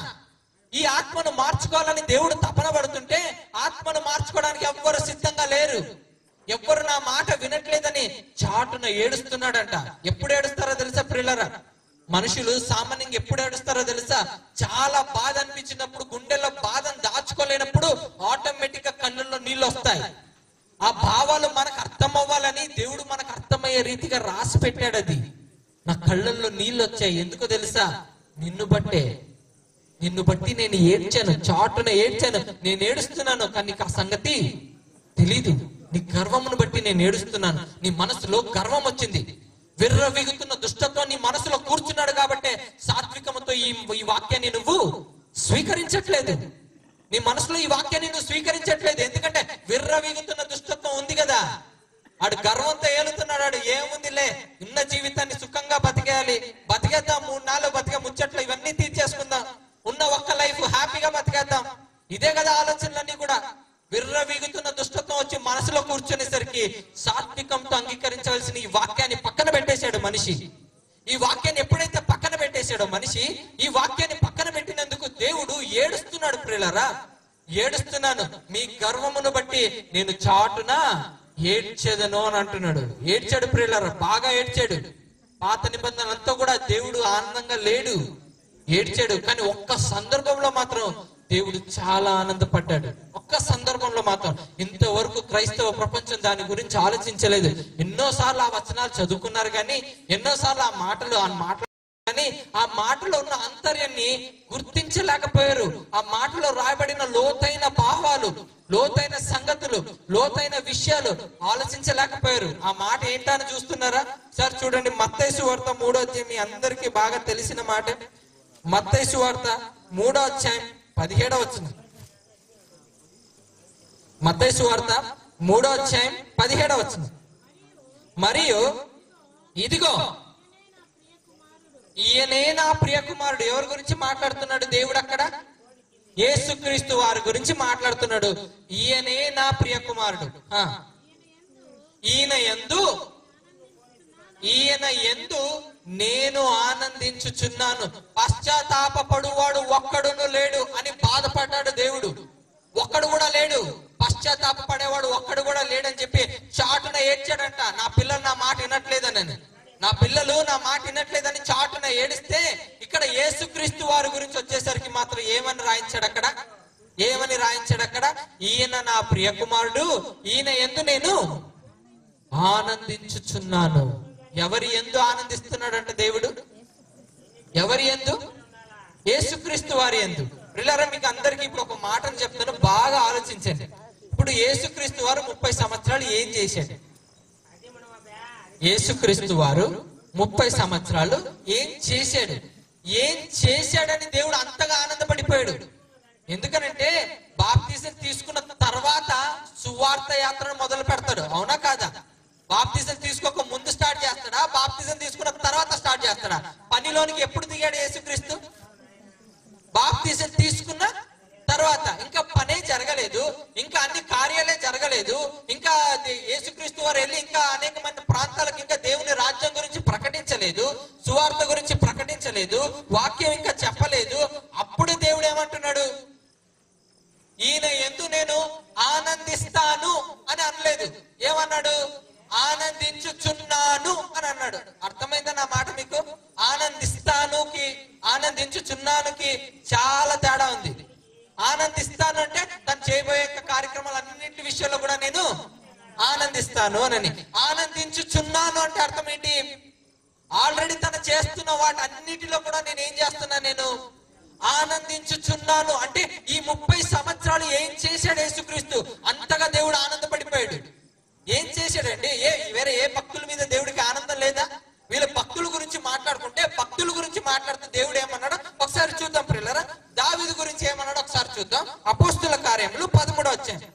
B: ఈ ఆత్మను మార్చుకోవాలని దేవుడు తపన పడుతుంటే ఆత్మను మార్చుకోవడానికి ఎవ్వరు సిద్ధంగా లేరు ఎవ్వరు నా మాట వినట్లేదని చాటున ఏడుస్తున్నాడంట ఎప్పుడు ఏడుస్తారో తెలుసా ప్రిల్లరా మనుషులు సామాన్యంగా ఎప్పుడు ఏడుస్తారో తెలుసా చాలా బాధ అనిపించినప్పుడు గుండెల్లో బాధను దాచుకోలేనప్పుడు ఆటోమేటిక్ గా కళ్ళల్లో నీళ్ళు వస్తాయి ఆ భావాలు మనకు అర్థం అవ్వాలని దేవుడు మనకు అర్థమయ్యే రీతిగా రాసి పెట్టాడు అది నా కళ్ళల్లో నీళ్ళు వచ్చాయి ఎందుకో తెలుసా నిన్ను బట్టే నిన్ను బట్టి నేను ఏడ్చాను చాటున ఏడ్చాను నేను ఏడుస్తున్నాను కానీ నీకు ఆ సంగతి తెలీదు నీ గర్వమును బట్టి నేను ఏడుస్తున్నాను నీ మనసులో గర్వం వచ్చింది విర్రవీగుతున్న దుష్టత్వం నీ మనసులో కూర్చున్నాడు కాబట్టే సాత్వికముతో ఈ ఈ వాక్యాన్ని నువ్వు స్వీకరించట్లేదు నీ మనసులో ఈ వాక్యాన్ని నువ్వు స్వీకరించట్లేదు ఎందుకంటే విర్రవీగుతున్న దుష్టత్వం ఉంది కదా ఆడు గర్వంతో ఏలుతున్నాడు ఆడు ఏముందిలే ఉన్న జీవితాన్ని సుఖంగా బతికేయాలి బతికేద్దాం మూడు నాలుగు బతికే ముచ్చట్లు ఇవన్నీ తీర్చేసుకుందాం ఉన్న ఒక్క లైఫ్ హ్యాపీగా బతికేద్దాం ఇదే కదా ఆలోచనలన్నీ కూడా విర్రవీగుతున్న దుష్టత్వం వచ్చి మనసులో కూర్చునేసరికి సాత్వికంతో అంగీకరించవలసిన ఈ వాక్యాన్ని పక్కన పెట్టేశాడు మనిషి ఈ వాక్యాన్ని ఎప్పుడైతే పక్కన పెట్టేశాడో మనిషి గురించి ఈ వాక్యాన్ని పక్కన పెట్టినందుకు దేవుడు ఏడుస్తున్నాడు ప్రియులరా ఏడుస్తున్నాను మీ గర్వమును బట్టి నేను చాటున ఏడ్చేదను అని అంటున్నాడు ఏడ్చాడు ప్రియులరా బాగా ఏడ్చాడు పాత నిబంధన అంతా కూడా దేవుడు ఆనందంగా లేడు ఏడ్చాడు కానీ ఒక్క సందర్భంలో మాత్రం దేవుడు చాలా ఆనందపడ్డాడు ఒక్క సందర్భంలో మాత్రం ఇంతవరకు క్రైస్తవ ప్రపంచం దాని గురించి ఆలోచించలేదు ఎన్నోసార్లు ఆ వచనాలు చదువుకున్నారు కానీ ఎన్నోసార్లు ఆ మాటలు ఆ మాటలు కానీ ఆ మాటలో ఉన్న అంతర్యాన్ని గుర్తించలేకపోయారు ఆ మాటలో రాయబడిన లోతైన భావాలు లోతైన సంగతులు లోతైన విషయాలు ఆలోచించలేకపోయారు ఆ మాట ఏంటని చూస్తున్నారా సార్ చూడండి మత్తైసు వార్త మూడో అధ్యాయం మీ అందరికీ బాగా తెలిసిన మాట మత్తైసు వార్త మూడో అధ్యాయం పదిహేడో వచ్చింది మత్తైసు వార్త మూడో అధ్యాయం పదిహేడో వచ్చింది మరియు ఇదిగో ఈయనే నా ప్రియ కుమారుడు ఎవరి గురించి మాట్లాడుతున్నాడు దేవుడు అక్కడ యేసుక్రీస్తు వారి గురించి మాట్లాడుతున్నాడు ఈయనే నా ప్రియ కుమారుడు ఆ. ఈయన ఎందు ఈయన ఎందు నేను ఆనందించుచున్నాను పశ్చాత్తాపడువాడు ఒక్కడును లేడు అని బాధపడ్డాడు దేవుడు ఒక్కడు కూడా లేడు పశ్చాత్తాప పడేవాడు ఒక్కడు కూడా లేడని చెప్పి చాటున ఏడ్చాడంట నా పిల్లలు నా మాట వినట్లేదని నా పిల్లలు నా మాట వినట్లేదని చాటున ఏడిస్తే ఇక్కడ యేసుక్రీస్తు వారి గురించి వచ్చేసరికి మాత్రం ఏమని రాయించాడు అక్కడ ఏమని రాయించాడు అక్కడ ఈయన నా ప్రియ కుమారుడు ఈయన ఎందు నేను ఆనందించుచున్నాను ఎవరి ఎందు ఆనందిస్తున్నాడంట దేవుడు ఎవరి ఎందు యేసుక్రీస్తు వారి ఎందు పిల్లరా మీకు అందరికీ ఇప్పుడు ఒక మాటను చెప్తాను బాగా ఆలోచించండి ఇప్పుడు యేసుక్రీస్తు వారు ముప్పై సంవత్సరాలు ఏం చేశాడు యేసుక్రీస్తు వారు ముప్పై సంవత్సరాలు ఏం చేశాడు ఏం చేశాడని దేవుడు అంతగా ఆనందపడిపోయాడు ఎందుకనంటే బాప్తిజం తీసుకున్న తర్వాత సువార్త యాత్రను మొదలు పెడతాడు అవునా కాదా బాప్తిజం తీసుకోక ముందు స్టార్ట్ చేస్తాడా బాప్తిజం తీసుకున్న తర్వాత స్టార్ట్ చేస్తాడా పనిలోనికి ఎప్పుడు దిగాడు యేసుక్రీస్తు బాప్తిజం తీసుకున్న తర్వాత ఇంకా పనే జరగలేదు ఇంకా అన్ని కార్యాలే జరగలేదు ఇంకా అది యేసుక్రీస్తు వారు వెళ్ళి ఇంకా అనేకమైన ప్రాంతాలకు ఇంకా దేవుని రాజ్యం గురించి ప్రకటించలేదు సువార్త గురించి ప్రకటించలేదు వాక్యం ఇంకా చెప్పలేదు అప్పుడు దేవుడు ఏమంటున్నాడు ఈయన ఎందు నేను ఆనందిస్తాను అని అనలేదు ఏమన్నాడు ఆనందించుచున్నాను అని అన్నాడు అర్థమైందా నా మాట మీకు ఆనందిస్తానుకి ఆనందించుచున్నానుకి చాలా తేడా ఉంది ఆనందిస్తాను అంటే తను చేయబోయే కార్యక్రమాలు అన్నింటి విషయంలో కూడా నేను ఆనందిస్తాను అని ఆనందించుచున్నాను అంటే అర్థం ఏంటి ఆల్రెడీ తను చేస్తున్న వాటి అన్నిటిలో కూడా నేను ఏం చేస్తున్నా నేను ఆనందించుచున్నాను అంటే ఈ ముప్పై సంవత్సరాలు ఏం చేశాడు యేసుక్రీస్తు అంతగా దేవుడు ఆనందపడిపోయాడు ఏం చేశాడండి ఏ వేరే ఏ భక్తుల మీద దేవుడికి ఆనందం లేదా వీళ్ళ భక్తుల గురించి మాట్లాడుకుంటే భక్తుల గురించి మాట్లాడుతూ దేవుడు ఏమన్నాడు ఒకసారి చూద్దాం పిల్లరా దావిదు గురించి ఏమన్నాడు ఒకసారి చూద్దాం అపోస్తుల కార్యములు పదమూడో అధ్యాయం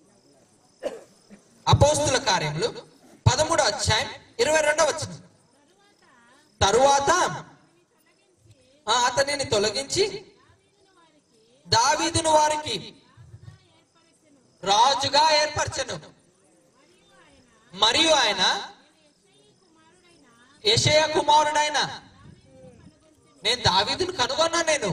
B: అపోస్తుల కార్యములు పదమూడో అధ్యాయం ఇరవై రెండో వచ్చింది తరువాత ఆ, అతనిని తొలగించి దావీదును వారికి రాజుగా ఏర్పరచను మరియు ఆయన యషయ కుమారుడైన నేను దావీదును కనుగొన్నా నేను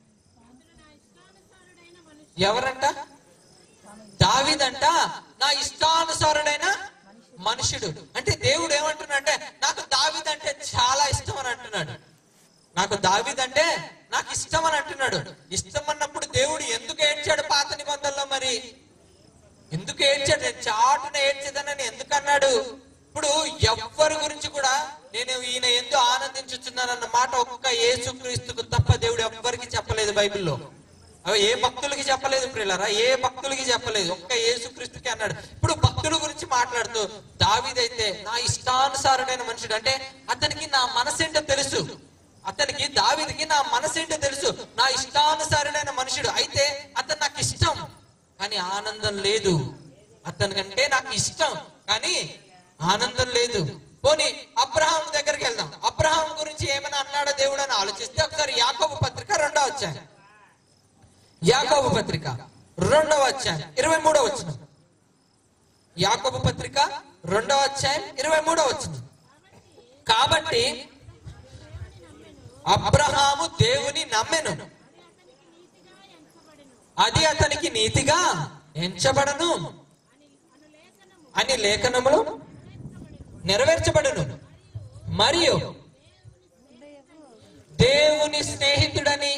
B: ఎవరంట దావీదంట నా ఇష్టానుసారుడైన మనుషుడు అంటే దేవుడు ఏమంటున్నాడంటే నాకు దావీదంటే చాలా ఇష్టం అని అంటున్నాడు నాకు దావీదంటే నాకు ఇష్టం అని అంటున్నాడు ఇష్టం అన్నప్పుడు దేవుడు ఎందుకు ఏడ్చాడు పాత నిబంధనలో మరి ఎందుకు ఏడ్చాడు నేను చాటున ఏడ్చేదనని ఎందుకు అన్నాడు ఇప్పుడు ఎవ్వరి గురించి కూడా నేను ఈయన ఎందు ఆనందించుచున్నానన్న మాట ఒక్క యేసుక్రీస్తుకు తప్ప దేవుడు ఎవ్వరికి చెప్పలేదు బైబిల్లో అవి ఏ భక్తులకి చెప్పలేదు ప్రియులరా ఏ భక్తులకి చెప్పలేదు ఒక్క యేసుక్రీస్తుకి అన్నాడు ఇప్పుడు భక్తుల గురించి మాట్లాడుతూ దావీదైతే నా ఇష్టానుసారుడైన మనుషుడు అంటే అతనికి నా మనసేంటో తెలుసు అతనికి దావీదికి నా మనసేంటో తెలుసు నా ఇష్టానుసారుడైన మనుషుడు అయితే అతను నాకు ఇష్టం కానీ ఆనందం లేదు అతనికంటే నాకు ఇష్టం కానీ ఆనందం లేదు పోనీ అబ్రహాం దగ్గరికి వెళ్దాం అబ్రహాం గురించి ఏమైనా అన్నాడో దేవుడు అని ఆలోచిస్తే ఒకసారి యాకోబు పత్రిక రెండో వచ్చాయి యాకోబు పత్రిక రెండవ అధ్యాయం ఇరవై మూడో వచ్చిన యాకోబు పత్రిక రెండవ అధ్యాయం ఇరవై మూడో వచ్చిన కాబట్టి అబ్రహాము దేవుని నమ్మెను అది అతనికి నీతిగా ఎంచబడను అని లేఖనములు నెరవేర్చబడును మరియు దేవుని స్నేహితుడని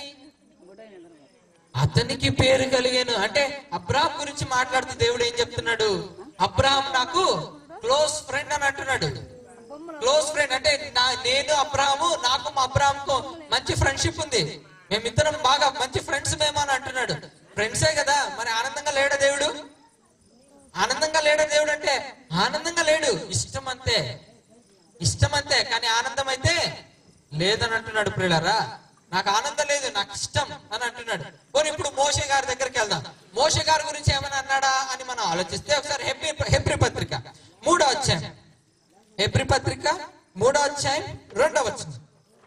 B: అతనికి పేరు కలిగాను అంటే అబ్రాహం గురించి మాట్లాడుతూ దేవుడు ఏం చెప్తున్నాడు అబ్రాహం నాకు క్లోజ్ ఫ్రెండ్ అని అంటున్నాడు క్లోజ్ ఫ్రెండ్ అంటే నా నేను అబ్రాహము నాకు మా అబ్రాహంకు మంచి ఫ్రెండ్షిప్ ఉంది మేమిద్దరం బాగా మంచి ఫ్రెండ్స్ మేము అని అంటున్నాడు ఫ్రెండ్సే కదా మరి ఆనందంగా లేడా దేవుడు ఆనందంగా లేడా దేవుడు అంటే ఆనందంగా లేడు ఇష్టం అంతే ఇష్టం అంతే కానీ ఆనందం అయితే లేదని అంటున్నాడు ప్రియులారా నాకు ఆనందం లేదు నాకు ఇష్టం అని అంటున్నాడు పోనీ ఇప్పుడు మోషే గారి దగ్గరికి వెళ్దాం మోషే గారి గురించి ఏమైనా అన్నాడా అని మనం ఆలోచిస్తే ఒకసారి హెబ్రి హెబ్రి పత్రిక మూడో అధ్యాయం హెబ్రి పత్రిక మూడో అధ్యాయం రెండో వచ్చింది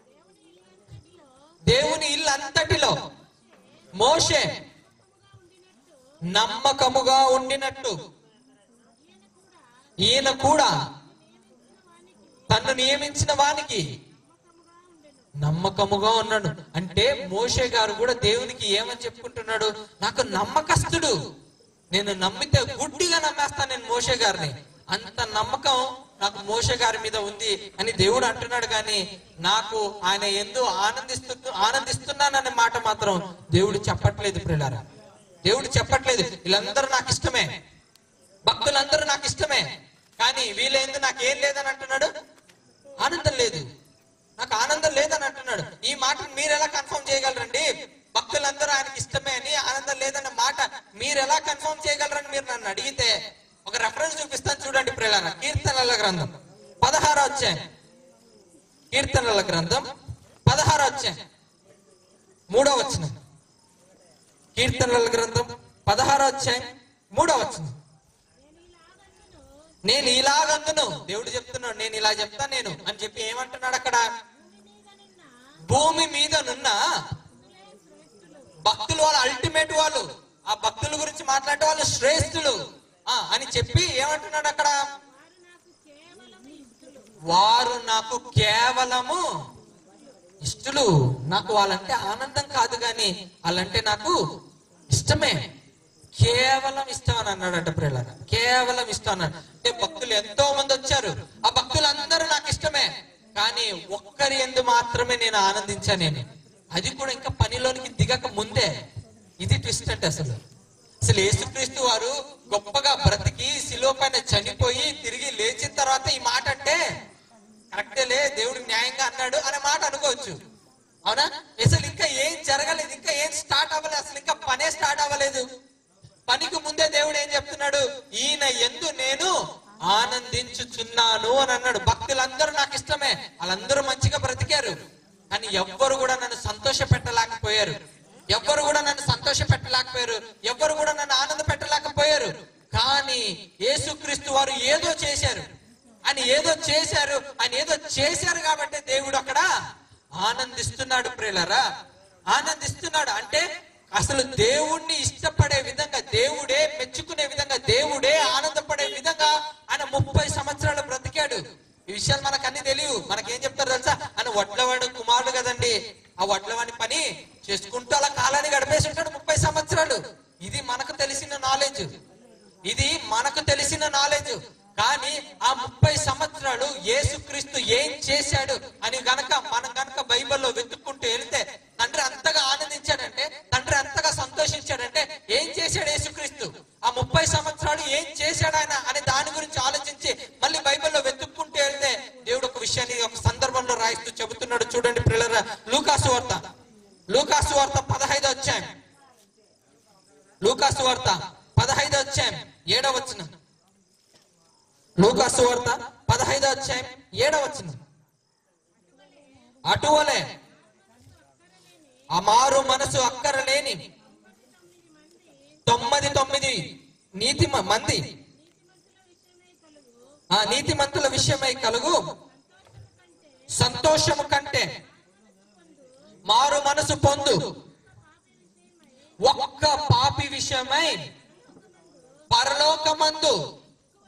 B: దేవుని ఇల్లు అంతటిలో మోషే నమ్మకముగా ఉండినట్టు ఈయన కూడా తన్ను నియమించిన వానికి నమ్మకముగా ఉన్నాడు అంటే మోషే గారు కూడా దేవునికి ఏమని చెప్పుకుంటున్నాడు నాకు నమ్మకస్తుడు నేను నమ్మితే గుడ్డిగా నమ్మేస్తాను నేను మోషే గారిని అంత నమ్మకం నాకు మోషే గారి మీద ఉంది అని దేవుడు అంటున్నాడు కానీ నాకు ఆయన ఎందు ఆనందిస్తూ ఆనందిస్తున్నాననే మాట మాత్రం దేవుడు చెప్పట్లేదు ప్రియులారా దేవుడు చెప్పట్లేదు వీళ్ళందరూ నాకు ఇష్టమే భక్తులందరూ నాకు ఇష్టమే కానీ వీళ్ళేందు నాకు ఏం లేదని అంటున్నాడు ఆనందం లేదు నాకు ఆనందం లేదని అంటున్నాడు ఈ మాటను మీరు ఎలా కన్ఫర్మ్ చేయగలరండి భక్తులందరూ ఆయనకి ఇష్టమే అని ఆనందం లేదన్న మాట మీరు ఎలా కన్ఫర్మ్ చేయగలరని మీరు నన్ను అడిగితే ఒక రెఫరెన్స్ చూపిస్తాను చూడండి ప్రియులారా కీర్తనల గ్రంథం పదహారో అధ్యాయం కీర్తనల గ్రంథం పదహారో అధ్యాయం మూడో వచనం కీర్తనల గ్రంథం పదహారో అధ్యాయం మూడో వచనం నేను ఇలాగందును దేవుడు చెప్తున్నాడు నేను ఇలా చెప్తా నేను అని చెప్పి ఏమంటున్నాడు అక్కడ భూమి మీదనున్న భక్తులు వాళ్ళు అల్టిమేట్ వాళ్ళు ఆ భక్తుల గురించి మాట్లాడే వాళ్ళు శ్రేష్ఠులు ఆ అని చెప్పి ఏమంటున్నాడు అక్కడ వారు నాకు కేవలము ఇష్టలు నాకు వాళ్ళంటే ఆనందం కాదు కానీ వాళ్ళంటే నాకు ఇష్టమే కేవలం ఇష్టం అని అన్నాడంట ప్రియులారా కేవలం ఇష్టం అన్నాడు అంటే భక్తులు ఎంతో మంది వచ్చారు ఆ భక్తులందరూ నాకు ఇష్టమే కానీ ఒక్కరి ఎందు మాత్రమే నేను ఆనందించానేమి అది కూడా ఇంకా పనిలోనికి దిగక ముందే ఇది ట్విస్ట్ అంటే అసలు అసలు యేసుక్రీస్తు వారు గొప్పగా బ్రతికి శిలువ పైన చనిపోయి తిరిగి లేచిన తర్వాత ఈ మాట అంటే కరెక్టేలే దేవుడు న్యాయంగా అన్నాడు అనే మాట అనుకోవచ్చు అవునా అసలు ఇంకా ఏం జరగలేదు ఇంకా ఏం స్టార్ట్ అవ్వలేదు అసలు ఇంకా పనే స్టార్ట్ అవ్వలేదు పనికి ముందే దేవుడు ఏం చెప్తున్నాడు ఈయన ఎందు నేను ఆనందించుచున్నాను అని అన్నాడు భక్తులందరూ నాకు ఇష్టమే వాళ్ళందరూ మంచిగా బ్రతికారు కానీ ఎవ్వరు కూడా నన్ను సంతోష పెట్టలేకపోయారు ఎవ్వరు కూడా నన్ను సంతోష పెట్టలేకపోయారు ఎవ్వరు కూడా నన్ను ఆనంద పెట్టలేకపోయారు కానీ యేసుక్రీస్తు వారు ఏదో చేశారు అని ఏదో చేశారు అని ఏదో చేశారు కాబట్టి దేవుడు అక్కడ ఆనందిస్తున్నాడు ప్రియులరా ఆనందిస్తున్నాడు అంటే అసలు దేవుణ్ణి ఇష్టపడే విధంగా దేవుడే మెచ్చుకునే విధంగా దేవుడే ఆనందపడే విధంగా ఆయన ముప్పై సంవత్సరాలు బ్రతికాడు ఈ విషయాలు మనకు అన్ని తెలియవు మనకేం చెప్తారు తెలుసా ఆయన వడ్లవాడు కుమారుడు కదండి ఆ వడ్లవాడి పని చేసుకుంటూ అలా కాలాన్ని గడిపేసి ఉంటాడు ముప్పై సంవత్సరాలు ఇది మనకు తెలిసిన నాలెడ్జ్ ఇది మనకు తెలిసిన నాలెడ్జ్ కానీ ఆ ముప్పై సంవత్సరాలు యేసుక్రీస్తు ఏం చేశాడు అని గనక మనం గనక బైబిల్లో వెతుక్కుంటూ వెళ్తే తండ్రి అంతగా ఆనందించాడంటే తండ్రి అంతగా సంతోషించాడంటే ఏం చేశాడు యేసుక్రీస్తు ఆ ముప్పై సంవత్సరాలు ఏం చేశాడు ఆయన అనే దాని గురించి ఆలోచించి మళ్ళీ బైబిల్లో వెతుక్కుంటూ వెళ్తే దేవుడు ఒక విషయాన్ని ఒక సందర్భంలో రాయిస్తూ చెబుతున్నాడు చూడండి పిల్లల లూకాసు వార్త లూకాసు వార్త పదహైదో అధ్యాయం లూకాసు వార్త పదహైదో అధ్యాయం ఏడవ వచ్చిన లూకాసు వార్త పదహైదో అధ్యాయం ఏడవ వచ్చిన అటువలే ఆ మారు మనసు అక్కరలేని తొమ్మిది తొమ్మిది నీతి మ- మంది ఆ నీతి మంతుల విషయమై కలుగు సంతోషము కంటే మారు మనసు పొందు ఒక్క పాపి విషయమై పరలోకమందు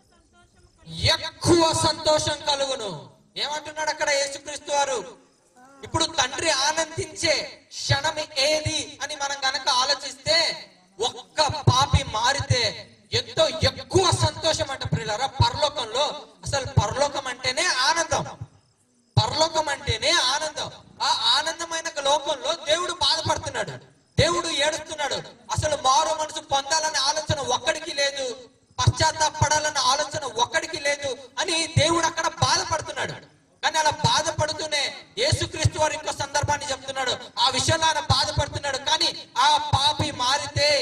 B: ఎక్కువ సంతోషం కలుగును ఏమంటున్నాడు అక్కడ యేసుక్రీస్తు వారు ఇప్పుడు తండ్రి ఆనందించే క్షణం ఏది అని మనం గనక ఆలోచిస్తే ఒక్క పాపి మారితే ఎంతో ఎక్కువ సంతోషం అంట ప్రియులారా పరలోకంలో అసలు పరలోకం అంటేనే ఆనందం పరలోకం అంటేనే ఆనందం ఆ ఆనందమైన లోకంలో దేవుడు బాధపడుతున్నాడు దేవుడు ఏడుస్తున్నాడు అసలు మారు మనసు పొందాలనే ఆలోచన ఒక్కడికి లేదు పశ్చాత్తాపడాలన్న ఆలోచన ఒక్కడికి లేదు అని దేవుడు అక్కడ బాధపడుతున్నాడు కానీ అలా బాధపడుతూనే యేసుక్రీస్తు వారు ఇంకో సందర్భాన్ని చెప్తున్నాడు ఆ విషయంలో ఆయన బాధపడుతున్నాడు కానీ ఆ పాపి మారితే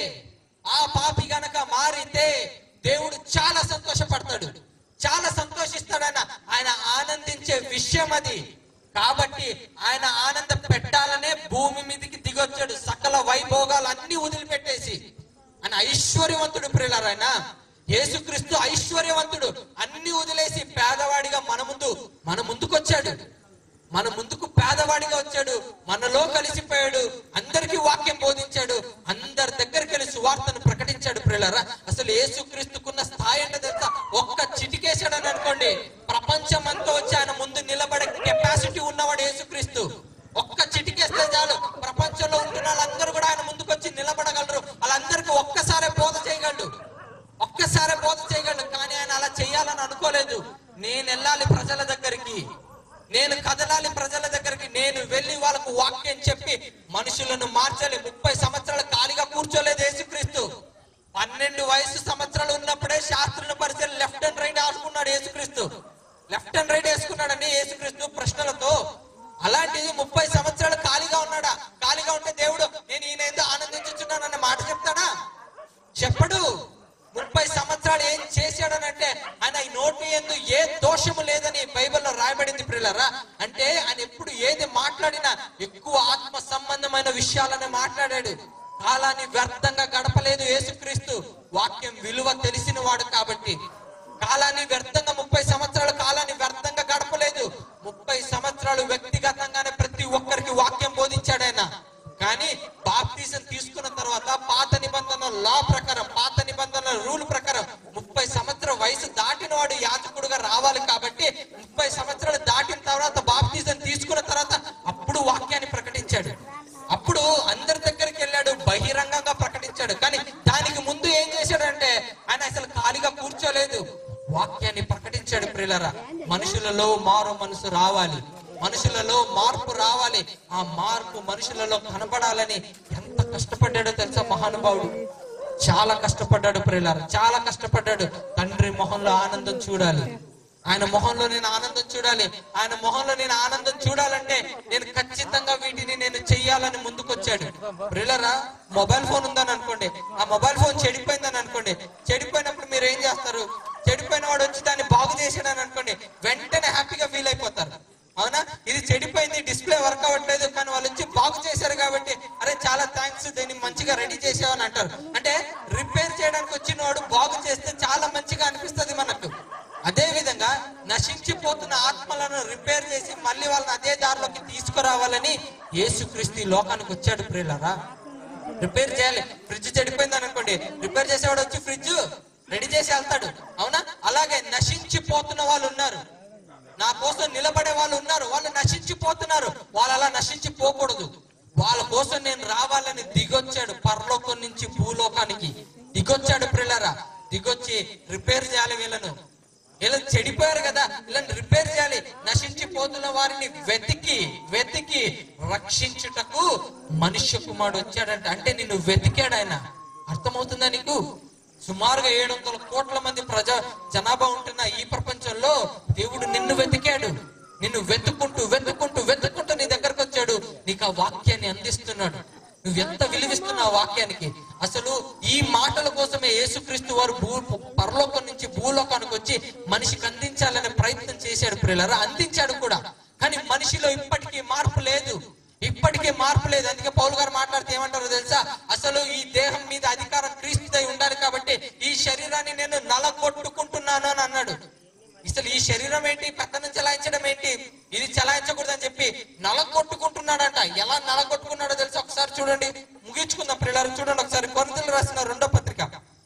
B: ఆ పాపి గనక మారితే దేవుడు చాలా సంతోషపడతాడు చాలా సంతోషిస్తాడు ఆయన ఆయన ఆనందించే విషయం అది కాబట్టి ఆయన ఆనందం పెట్టాలనే భూమి మీదకి దిగొచ్చాడు సకల వైభోగాలు అన్ని వదిలిపెట్టేసి ఆయన ఐశ్వర్యవంతుడు ప్రియులారాయన యేసుక్రీస్తు ఐశ్వర్యవంతుడు అన్ని వదిలేసి పేదవాడిగా మన ముందు మన ముందుకొచ్చాడు మన ముందుకు పేదవాడిగా వచ్చాడు మనలో కలిసిపోయాడు అందరికీ వాక్యం బోధించాడు అందరి దగ్గరికి వెళ్ళి సువార్తను ప్రకటించాడు ప్రియులారా అసలు యేసుక్రీస్తుకున్న స్థాయి అంటే తెలుసా ఒక్క చిటికేశాడని అనుకోండి ప్రపంచం అంతా వచ్చి ఆయన ముందు నిలబడే కెపాసిటీ ఉన్నవాడు యేసుక్రీస్తు ఒక్క చిటికేస్తే చాలు ప్రపంచంలో ఉంటున్న వాళ్ళందరూ కూడా ఆయన ముందుకు వచ్చి నిలబడగలరు వాళ్ళందరికీ ఒక్కసారే బోధ చేయగలడు ఒక్కసారే బోధ చేయగలడు కానీ ఆయన అలా చేయాలని అనుకోలేదు నేను వెళ్ళాలి ప్రజల దగ్గరికి నేను కదలాలి ప్రజల దగ్గరికి నేను వెళ్ళి వాళ్ళకు వాక్యం చెప్పి మనుషులను మార్చాలి ముప్పై సంవత్సరాలు ఖాళీగా కూర్చోలేదు యేసుక్రీస్తు పన్నెండు వయసు సంవత్సరాలు ఉన్నప్పుడే శాస్త్రుల పరిచయం లెఫ్ట్ అండ్ రైట్ ఆడుకున్నాడు యేసుక్రీస్తు లెఫ్ట్ అండ్ రైట్ వేసుకున్నాడని యేసుక్రీస్తు ప్రశ్నలతో అలాంటిది ముప్పై సంవత్సరాలు ఖాళీగా ఉన్నాడా ఖాళీగా ఉంటే దేవుడు నేను ఈయన ఏందో ఆనందించుచున్నానన్న మాట చెప్తాడా చెప్పడు ముప్పై సంవత్సరాలు ఏం చేశాడనంటే ఆయన ఈ నోటి ఎందు ఏ దోషము లేదని బైబిల్లో రాయబడింది ప్రిల్లరా అంటే ఆయన ఎప్పుడు ఏది మాట్లాడినా ఎక్కువ ఆత్మ సంబంధమైన విషయాలని మాట్లాడాడు కాలాన్ని వ్యర్థంగా గడపలేదు యేసుక్రీస్తు వాక్యం విలువ తెలిసిన వాడు కాబట్టి కాలాన్ని వ్యర్థంగా ముప్పై సంవత్సరాల కాలాన్ని వ్యర్థంగా గడపలేదు ముప్పై సంవత్సరాలు వ్యక్తిగతంగానే ప్రతి ఒక్కరికి వాక్యం బోధించాడు ఆయన కానీ బాప్తీసం తీసుకున్న తర్వాత పాత నిబంధన లా ప్రకారం పాత నిబంధన రూల్ ప్రకారం ముప్పై సంవత్సరం వయసు దాటిన వాడు యాజకుడుగా రావాలి కాబట్టి ముప్పై సంవత్సరాలు దాటిన తర్వాత బాప్తీసం తీసుకున్న తర్వాత అప్పుడు వాక్యాన్ని ప్రకటించాడు అప్పుడు అందరి దగ్గరికి వెళ్ళాడు బహిరంగంగా ప్రకటించాడు కానీ దానికి ముందు ఏం చేశాడంటే ఆయన అసలు ఖాళీగా కూర్చోలేదు వాక్యాన్ని ప్రకటించాడు ప్రియులరా మనుషులలో మారు మనసు రావాలి మనుషులలో మార్పు రావాలి ఆ మార్పు మనుషులలో కనబడాలని ఎంత కష్టపడ్డాడో తెలుసా మహానుభావుడు చాలా కష్టపడ్డాడు ప్రియులారా చాలా కష్టపడ్డాడు తండ్రి మొహంలో ఆనందం చూడాలి ఆయన మొహంలో నేను ఆనందం చూడాలి ఆయన మొహంలో నేను ఆనందం చూడాలంటే నేను ఖచ్చితంగా వీటిని నేను చెయ్యాలని ముందుకొచ్చాడు ప్రియులరా మొబైల్ ఫోన్ ఉందని అనుకోండి ఆ మొబైల్ ఫోన్ చెడిపోయిందని అనుకోండి చెడిపోయినప్పుడు మీరు ఏం చేస్తారు చెడిపోయిన వాడు వచ్చి దాన్ని బాగు చేసాడని అనుకోండి వెంటనే హ్యాపీగా ఫీల్ అయిపోతారు అవునా ఇది చెడిపోయింది డిస్ప్లే వర్క్ అవ్వట్లేదు కానీ వాళ్ళు వచ్చి బాగు చేశారు కాబట్టి అరే చాలా థ్యాంక్స్ దీన్ని మంచిగా రెడీ చేసావని అంటారు అంటే రిపేర్ చేయడానికి వచ్చిన వాడు బాగు చేస్తే చాలా మంచిగా అనిపిస్తుంది మనకు అదే విధంగా నశించిపోతున్న ఆత్మలను రిపేర్ చేసి మళ్ళీ వాళ్ళని అదే దారిలోకి తీసుకురావాలని యేసుక్రీస్తు ఈ లోకానికి వచ్చాడు ప్రియులరా రిపేర్ చేయాలి ఫ్రిడ్జ్ చెడిపోయింది అనుకోండి రిపేర్ చేసేవాడు వచ్చి ఫ్రిడ్జ్ రెడీ చేసి వెళ్తాడు అవునా అలాగే నశించిపోతున్న వాళ్ళు ఉన్నారు నా కోసం నిలబడే వాళ్ళు ఉన్నారు వాళ్ళు నశించిపోతున్నారు వాళ్ళు అలా నశించిపోకూడదు వాళ్ళ కోసం నేను రావాలని దిగొచ్చాడు పరలోకం నుంచి భూలోకానికి దిగొచ్చాడు ప్రిల్లరా దిగొచ్చి రిపేర్ చేయాలి వీళ్ళను వీళ్ళు చెడిపోయారు కదా వీళ్ళని రిపేర్ చేయాలి నశించిపోతున్న వారిని వెతికి వెతికి రక్షించుటకు మనుష్య కుమారుడు వచ్చాడంట అంటే నిన్ను వెతికాడు ఆయన అర్థమవుతుందా నీకు సుమారుగా ఏడు వందల కోట్ల మంది ప్రజా జనాభా ఉంటున్న ఈ ప్రపంచంలో దేవుడు నిన్ను వెతికాడు నిన్ను వెతుక్కుంటూ వెతుక్కుంటూ వెతుక్కుంటూ నీ దగ్గరకు వచ్చాడు నీకు ఆ వాక్యాన్ని అందిస్తున్నాడు నువ్వు ఎంత విలువిస్తున్నావు ఆ వాక్యానికి అసలు ఈ మాటల కోసమే యేసుక్రీస్తు వారు భూ పరలోకం నుంచి భూలోకానికి వచ్చి మనిషికి అందించాలనే ప్రయత్నం చేశాడు ప్రియులరా అందించాడు కూడా కానీ మనిషిలో ఇప్పటికీ మార్పు లేదు ఇప్పటికీ మార్పు లేదు అందుకే పౌలు గారు మాట్లాడితే ఏమంటారో తెలుసా అసలు ఈ దేహం మీద అధికారం క్రీస్తుదై ఉండాలి కాబట్టి ఈ శరీరాన్ని నేను నలగొట్టుకుంటున్నాను అని అన్నాడు అసలు ఈ శరీరం ఏంటి పెద్దను చలాయించడం ఏంటి ఇది చలాయించకూడదని చెప్పి నలగొట్టుకుంటున్నాడంట ఎలా నలగొట్టుకున్నాడో తెలుసా ఒకసారి చూడండి ముగించుకుందాం పిల్లలు చూడండి ఒకసారి కొరింతలు రాసిన రెండో పత్రిక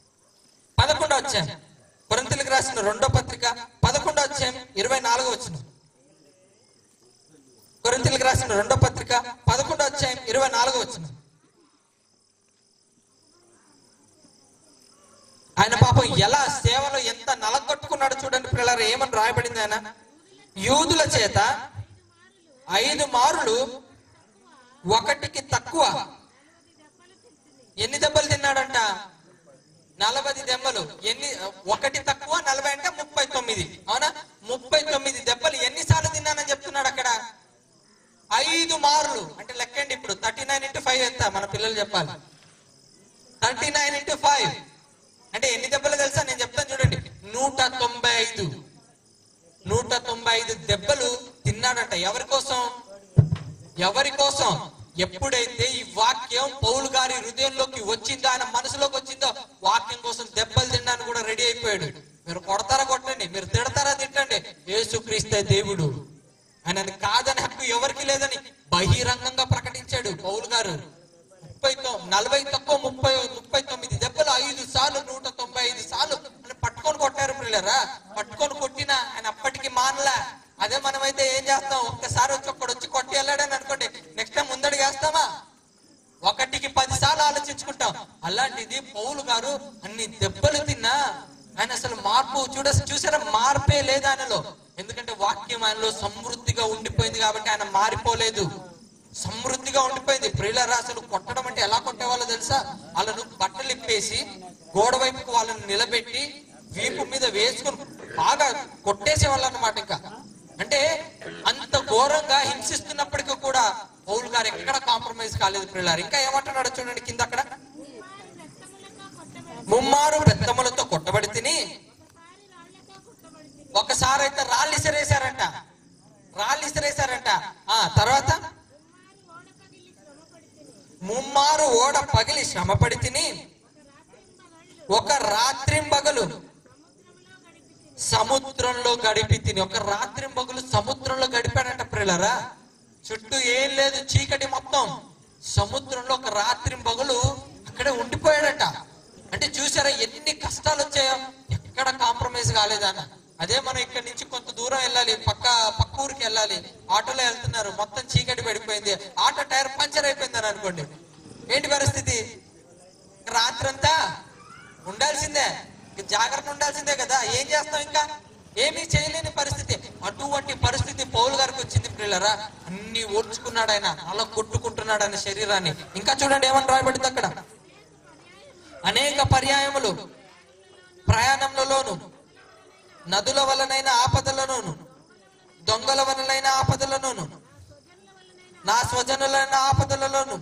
B: పదకొండో వచ్చాం కొరింతలకు రాసిన రెండో పత్రిక పదకొండో వచ్చాం ఇరవై నాలుగో వచ్చిన కొరింతలకు రాసిన రెండో వచ్చిన ఆయన పాపం ఎలా సేవలో ఎంత నలగొట్టుకున్నాడు చూడండి పిల్లలు ఏమని రాయబడింది ఆయన యూదుల చేత ఐదు మారులు ఒకటికి తక్కువ ఎన్ని దెబ్బలు తిన్నాడంట నలభై దెబ్బలు ఎన్ని ఒకటి తక్కువ నలభై అంటే ముప్పై తొమ్మిది అవునా ముప్పై తొమ్మిది దెబ్బలు ఎన్నిసార్లు తిన్నానని చెప్తున్నాడు అక్కడ ఐదు మార్లు అంటే లెక్కండి ఇప్పుడు థర్టీ నైన్ ఇంటూ ఫైవ్ ఎంత మన పిల్లలు చెప్పాలి థర్టీ నైన్ ఇంటూ ఫైవ్ అంటే ఎన్ని దెబ్బలు తెలుసా నేను చెప్తాను చూడండి నూట తొంభై ఐదు నూట తొంభై ఐదు దెబ్బలు తిన్నాడంట ఎవరి కోసం ఎవరి కోసం ఎప్పుడైతే ఈ వాక్యం పౌలు గారి హృదయంలోకి వచ్చిందో ఆయన మనసులోకి వచ్చిందో వాక్యం కోసం దెబ్బలు తినడానికి కూడా రెడీ అయిపోయాడు మీరు కొడతారా కొట్టండి మీరు తిడతారా తిట్టండి యేసుక్రీస్తే దేవుడు ఆయనని కాదని హక్కు ఎవరికి లేదని బహిరంగంగా ప్రకటించాడు పౌలు గారు ముప్పై తొ- నలభై తక్కువ ముప్పై ముప్పై తొమ్మిది దెబ్బలు ఐదు సార్లు నూట తొంభై ఐదు సార్లు అని పట్టుకొని కొట్టారు పిల్లరా పట్టుకొని కొట్టినా ఆయన అప్పటికి మానలా అదే మనమైతే ఏం చేస్తాం ఒక్కసారి వచ్చి ఒక్కడు వచ్చి కొట్టి వెళ్ళాడని అనుకోండి నెక్స్ట్ టైం ముందడుగు వేస్తామా ఒకటికి పది సార్లు ఆలోచించుకుంటాం అలాంటిది పౌలు గారు అన్ని దెబ్బలు తిన్నా ఆయన అసలు మార్పు చూడ చూసారా మార్పే లేదు ఆయనలో ఎందుకంటే వాక్యం ఆయనలో సమృద్ధిగా ఉండిపోయింది కాబట్టి ఆయన మారిపోలేదు సమృద్ధిగా ఉండిపోయింది ప్రియులరా అసలు కొట్టడం అంటే ఎలా కొట్టేవాళ్ళో తెలుసా వాళ్ళను బట్టలు ఇప్పేసి గోడ వైపుకు వాళ్ళని నిలబెట్టి వీపు మీద వేసుకుని బాగా కొట్టేసేవాళ్ళు అనమాట ఇంకా అంటే అంత ఘోరంగా హింసిస్తున్నప్పటికీ కూడా పౌల్ గారు ఎక్కడ కాంప్రమైజ్ కాలేదు ప్రియులారు ఇంకా ఏమంటున్నాడు చూడండి కింద అక్కడ ముమ్మారు పెద్దములతో కొట్టబడి తిని ఒకసారి అయితే రాళ్ళు ఇసిరేశారంట రాళ్ళు ఇసిరేశారంట ఆ తర్వాత ముమ్మారు ఓడ పగిలి శ్రమపడి తిని ఒక రాత్రి పగలు సముద్రంలో గడిపి తిని ఒక రాత్రి పగలు సముద్రంలో గడిపాడంట ప్రియులరా చుట్టూ ఏం లేదు చీకటి మొత్తం సముద్రంలో ఒక రాత్రి పగలు అక్కడే ఉండిపోయాడట అంటే చూసారా ఎన్ని కష్టాలు వచ్చాయో ఎక్కడ కాంప్రమైజ్ కాలేదన్న అదే మనం ఇక్కడ నుంచి కొంత దూరం వెళ్ళాలి పక్క పక్క ఊరికి వెళ్ళాలి ఆటోలో వెళ్తున్నారు మొత్తం చీకటి పడిపోయింది ఆటో టైర్ పంచర్ అయిపోయింది అని అనుకోండి ఏంటి పరిస్థితి రాత్రంతా ఉండాల్సిందే ఇక జాగ్రత్త ఉండాల్సిందే కదా ఏం చేస్తాం ఇంకా ఏమీ చేయలేని పరిస్థితి అటువంటి పరిస్థితి పౌలు గారికి వచ్చింది పిల్లరా అన్ని ఓర్చుకున్నాడు ఆయన అలా కొట్టుకుంటున్నాడు ఆయన శరీరాన్ని ఇంకా చూడండి ఏమని రాయబడింది అక్కడ అనేక పర్యాయములు ప్రయాణములలోను నదుల వలనైన ఆపదలలోను దొంగల వలనైన ఆపదలలోను నా స్వజనులైన ఆపదలలోను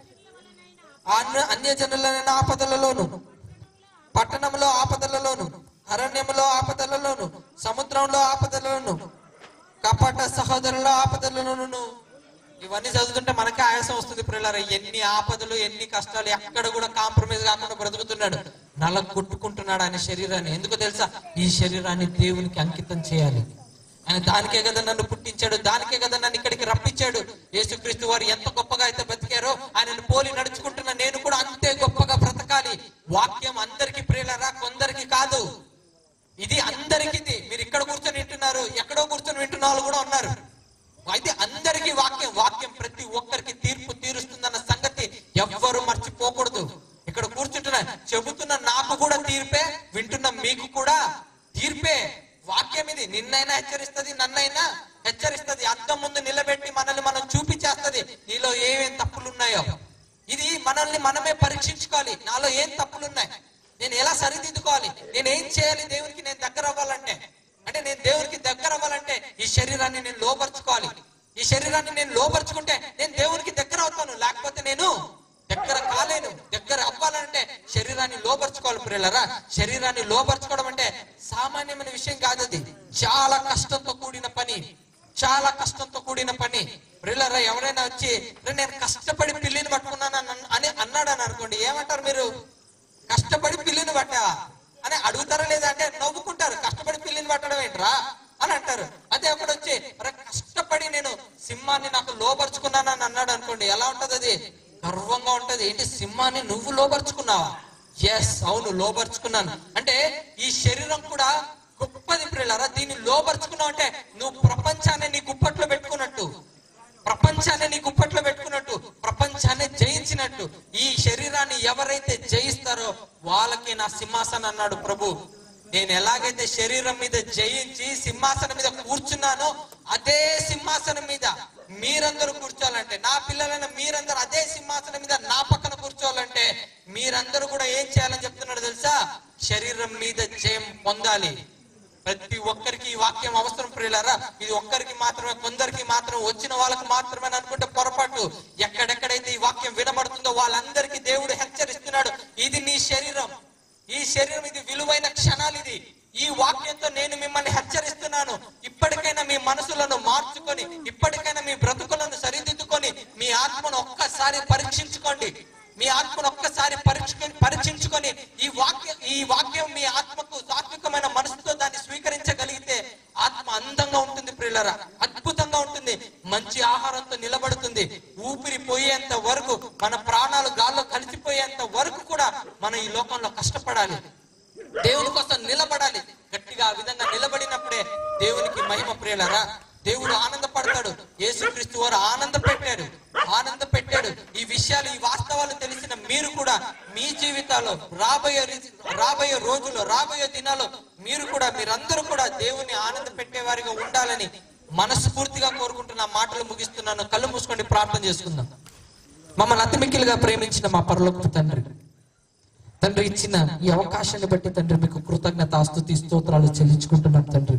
B: అన్య అన్యజనులైన ఆపదలలోను పట్టణంలో ఆపదలలోను అరణ్యములో ఆపదలలోను సముద్రంలో ఆపదలలోను కపట సహోదరుల ఆపదలలోను ఇవన్నీ చదువుతుంటే మనకే ఆయాసం వస్తుంది పిల్లల ఎన్ని ఆపదలు ఎన్ని కష్టాలు ఎక్కడ కూడా కాంప్రమైజ్ కాకుండా బ్రతుకుతున్నాడు నల కొట్టుకుంటున్నాడు ఆయన శరీరాన్ని ఎందుకు తెలుసా ఈ శరీరాన్ని దేవునికి అంకితం చేయాలి ఆయన దానికే కదా నన్ను పుట్టించాడు దానికే కదా నన్ను ఇక్కడికి రప్పించాడు యేసుక్రీస్తు వారు ఎంత గొప్పగా అయితే బ్రతికారో ఆయనను పోలి నడుచుకుంటున్న నేను కూడా అంతే గొప్పగా బ్రతకాలి వాక్యం అందరికి ప్రియులరా కొందరికి కాదు ఇది అందరికి మీరు ఇక్కడ కూర్చొని వింటున్నారు ఎక్కడో కూర్చొని వింటున్న వాళ్ళు కూడా ఉన్నారు అయితే అందరికీ వాక్యం వాక్యం ప్రతి ఒక్కరికి తీర్పు తీరుస్తుందన్న సంగతి ఎవ్వరు మర్చిపోకూడదు ఇక్కడ కూర్చుంటున్న చెబుతున్న నాకు కూడా తీర్పే వింటున్న మీకు కూడా తీర్పే వాక్యం ఇది నిన్నైనా హెచ్చరిస్తది నన్నైనా హెచ్చరిస్తది అద్దం ముందు నిలబెట్టి మనల్ని మనం చూపించేస్తది నీలో ఏమేం తప్పులు ఉన్నాయో ఇది మనల్ని మనమే పరీక్షించుకోవాలి నాలో ఏం తప్పులు ఉన్నాయి నేను ఎలా సరిదిద్దుకోవాలి నేను ఏం చేయాలి దేవునికి నేను దగ్గర అవ్వాలంటే అంటే నేను దేవునికి దగ్గర అవ్వాలంటే ఈ శరీరాన్ని నేను లోపరుచుకోవాలి ఈ శరీరాన్ని నేను లోపరుచుకుంటే నేను దేవునికి దగ్గర అవుతాను లేకపోతే నేను దగ్గర కాలేను దగ్గర అవ్వాలంటే శరీరాన్ని లోపరుచుకోవాలి ప్రియులరా శరీరాన్ని లోపరుచుకోవడం అంటే సామాన్యమైన విషయం కాదు అది చాలా కష్టంతో కూడిన పని చాలా కష్టంతో కూడిన పని ప్రియులరా ఎవరైనా వచ్చి "రే, నేను కష్టపడి పిల్లిని పట్టుకున్నాను అన్న- అని అన్నాడు అని అనుకోండి ఏమంటారు మీరు కష్టపడి పిల్లిని పట్టా అని అడుగుతారా లేదా అంటే నవ్వుకుంటారు కష్టపడి పిల్లిని పట్టడం ఏంట్రా అని అంటారు అదే ఒకడు వచ్చి "అరే, కష్టపడి నేను సింహాన్ని నాకు లోపరుచుకున్నాను అని అన్నాడు అనుకోండి ఎలా ఉంటది అది గర్వంగా ఉంటది ఏంటి సింహాన్ని నువ్వు లోపరుచుకున్నావా ఎస్ అవును లోపరుచుకున్నాను అంటే ఈ శరీరం కూడా గొప్పది ప్రియులారా దీన్ని లోపరుచుకున్నావు అంటే నువ్వు ప్రపంచాన్ని నీ గుప్పట్లో పెట్టుకున్నట్టు ప్రపంచాన్ని నీ గుప్పట్లో పెట్టుకున్నట్టు ప్రపంచ ప్రపంచాన్ని జయించినట్టు ఈ శరీరాన్ని ఎవరైతే జయిస్తారో వాళ్ళకి నా సింహాసనం అన్నాడు ప్రభు నేను ఎలాగైతే శరీరం మీద జయించి సింహాసనం మీద కూర్చున్నానో అదే సింహాసనం మీద మీరందరూ కూర్చోవాలంటే నా పిల్లలైన మీరందరూ అదే సింహాసనం మీద నా పక్కన కూర్చోవాలంటే మీరందరూ కూడా ఏం చేయాలని చెప్తున్నాడు తెలుసా శరీరం మీద జయం పొందాలి ప్రతి ఒక్కరికి ఈ వాక్యం అవసరం ప్రియులారా ఇది ఒక్కరికి మాత్రమే కొందరికి మాత్రం వచ్చిన వాళ్ళకి మాత్రమే అని అనుకుంటే పొరపాటు ఎక్కడెక్కడైతే ఈ వాక్యం వినబడుతుందో వాళ్ళందరికీ దేవుడు హెచ్చరిస్తున్నాడు ఇది నీ శరీరం ఈ శరీరం ఇది విలువైన క్షణాలు ఇది ఈ వాక్యంతో నేను మిమ్మల్ని హెచ్చరిస్తున్నాను ఇప్పటికైనా మీ మనసులను మార్చుకొని ఇప్పటికైనా మీ బ్రతుకులను సరిదిద్దుకొని మీ ఆత్మను ఒక్కసారి పరీక్షించుకోండి మీ ఆత్మను ఒక్కసారి పరీక్షుకొని పరీక్షించుకొని ఈ వాక్యం ఈ వాక్యం మీ ఆత్మకు సాత్వికమైన మనసుతో దాన్ని స్వీకరించగలిగితే ఆత్మ అందంగా ఉంటుంది ప్రియులరా అద్భుతంగా ఉంటుంది మంచి ఆహారంతో నిలబడుతుంది ఊపిరి పోయేంత వరకు మన ప్రాణాలు గాల్లో కలిసిపోయేంత వరకు కూడా మనం ఈ లోకంలో కష్టపడాలి దేవుని కోసం నిలబడాలి గట్టిగా ఆ విధంగా నిలబడినప్పుడే దేవునికి మహిమ ప్రియులరా దేవుడు ఆనందపడతాడు యేసుక్రీస్తు వారు ఆనంద పెట్టాడు ఆనంద పెట్టాడు ఈ విషయాలు ఈ వాస్తవాలు తెలిసిన మీరు కూడా మీ జీవితాల్లో రాబోయే రి- రాబోయే రోజుల్లో రాబోయే దినాల్లో మీరు కూడా మీరందరూ కూడా దేవుని ఆనంద పెట్టేవారిగా ఉండాలని మనస్ఫూర్తిగా కోరుకుంటున్న మాటలు ముగిస్తున్నాను కళ్ళు మూసుకొని ప్రార్థన చేసుకుందాం మమ్మల్ని అతిమిక్కిలుగా ప్రేమించిన మా పరలోకపు తండ్రి తండ్రి ఇచ్చిన ఈ అవకాశాన్ని బట్టి తండ్రి మీకు కృతజ్ఞత ఆస్తుతి స్తోత్రాలు చెల్లించుకుంటున్నాం తండ్రి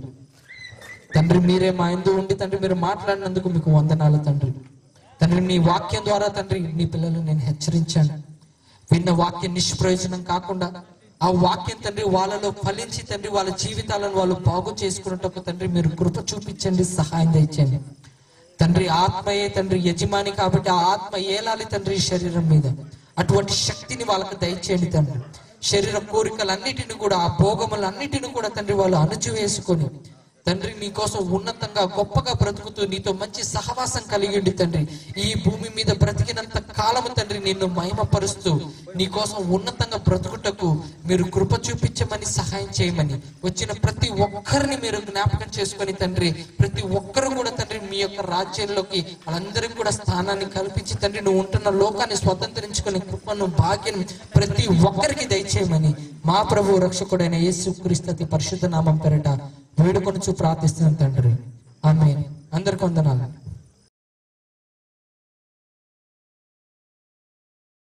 B: తండ్రి మీరే మా ఎందు ఉండి తండ్రి మీరు మాట్లాడినందుకు మీకు వందనాలు తండ్రి తండ్రి మీ వాక్యం ద్వారా తండ్రి మీ పిల్లలు నేను హెచ్చరించాను విన్న వాక్యం నిష్ప్రయోజనం కాకుండా ఆ వాక్యం తండ్రి వాళ్ళలో ఫలించి తండ్రి వాళ్ళ జీవితాలను వాళ్ళు బాగు చేసుకున్నట్టు తండ్రి మీరు కృప చూపించండి సహాయం దయచండి తండ్రి ఆత్మయే తండ్రి యజమాని కాబట్టి ఆ ఆత్మ ఏలాలి తండ్రి ఈ శరీరం మీద అటువంటి శక్తిని వాళ్ళకి దయచేయండి తండ్రి శరీర కోరికలన్నిటిని కూడా ఆ భోగములన్నిటిని కూడా తండ్రి వాళ్ళు అణచివేసుకొని తండ్రి నీ కోసం ఉన్నతంగా గొప్పగా బ్రతుకుతూ నీతో మంచి సహవాసం కలిగి ఉండి తండ్రి ఈ భూమి మీద బ్రతికినంత కాలము తండ్రి నిన్ను మహిమపరుస్తూ నీ కోసం ఉన్నతంగా బ్రతుకుటకు మీరు కృప చూపించమని సహాయం చేయమని వచ్చిన ప్రతి ఒక్కరిని మీరు జ్ఞాపకం చేసుకొని తండ్రి ప్రతి ఒక్కరు కూడా తండ్రి మీ యొక్క రాజ్యంలోకి వాళ్ళందరికీ కూడా స్థానాన్ని కల్పించి తండ్రి నువ్వు ఉంటున్న లోకాన్ని స్వతంత్రించుకొని కృపను భాగ్యం ప్రతి ఒక్కరికి దయచేయమని మా ప్రభు రక్షకుడైన యేసు క్రీస్తు పరిశుద్ధ నామం పెరట వేడుకొనుచు ప్రార్థిస్తున్నాం తండ్రి ఆమె అందరికి వందనాలు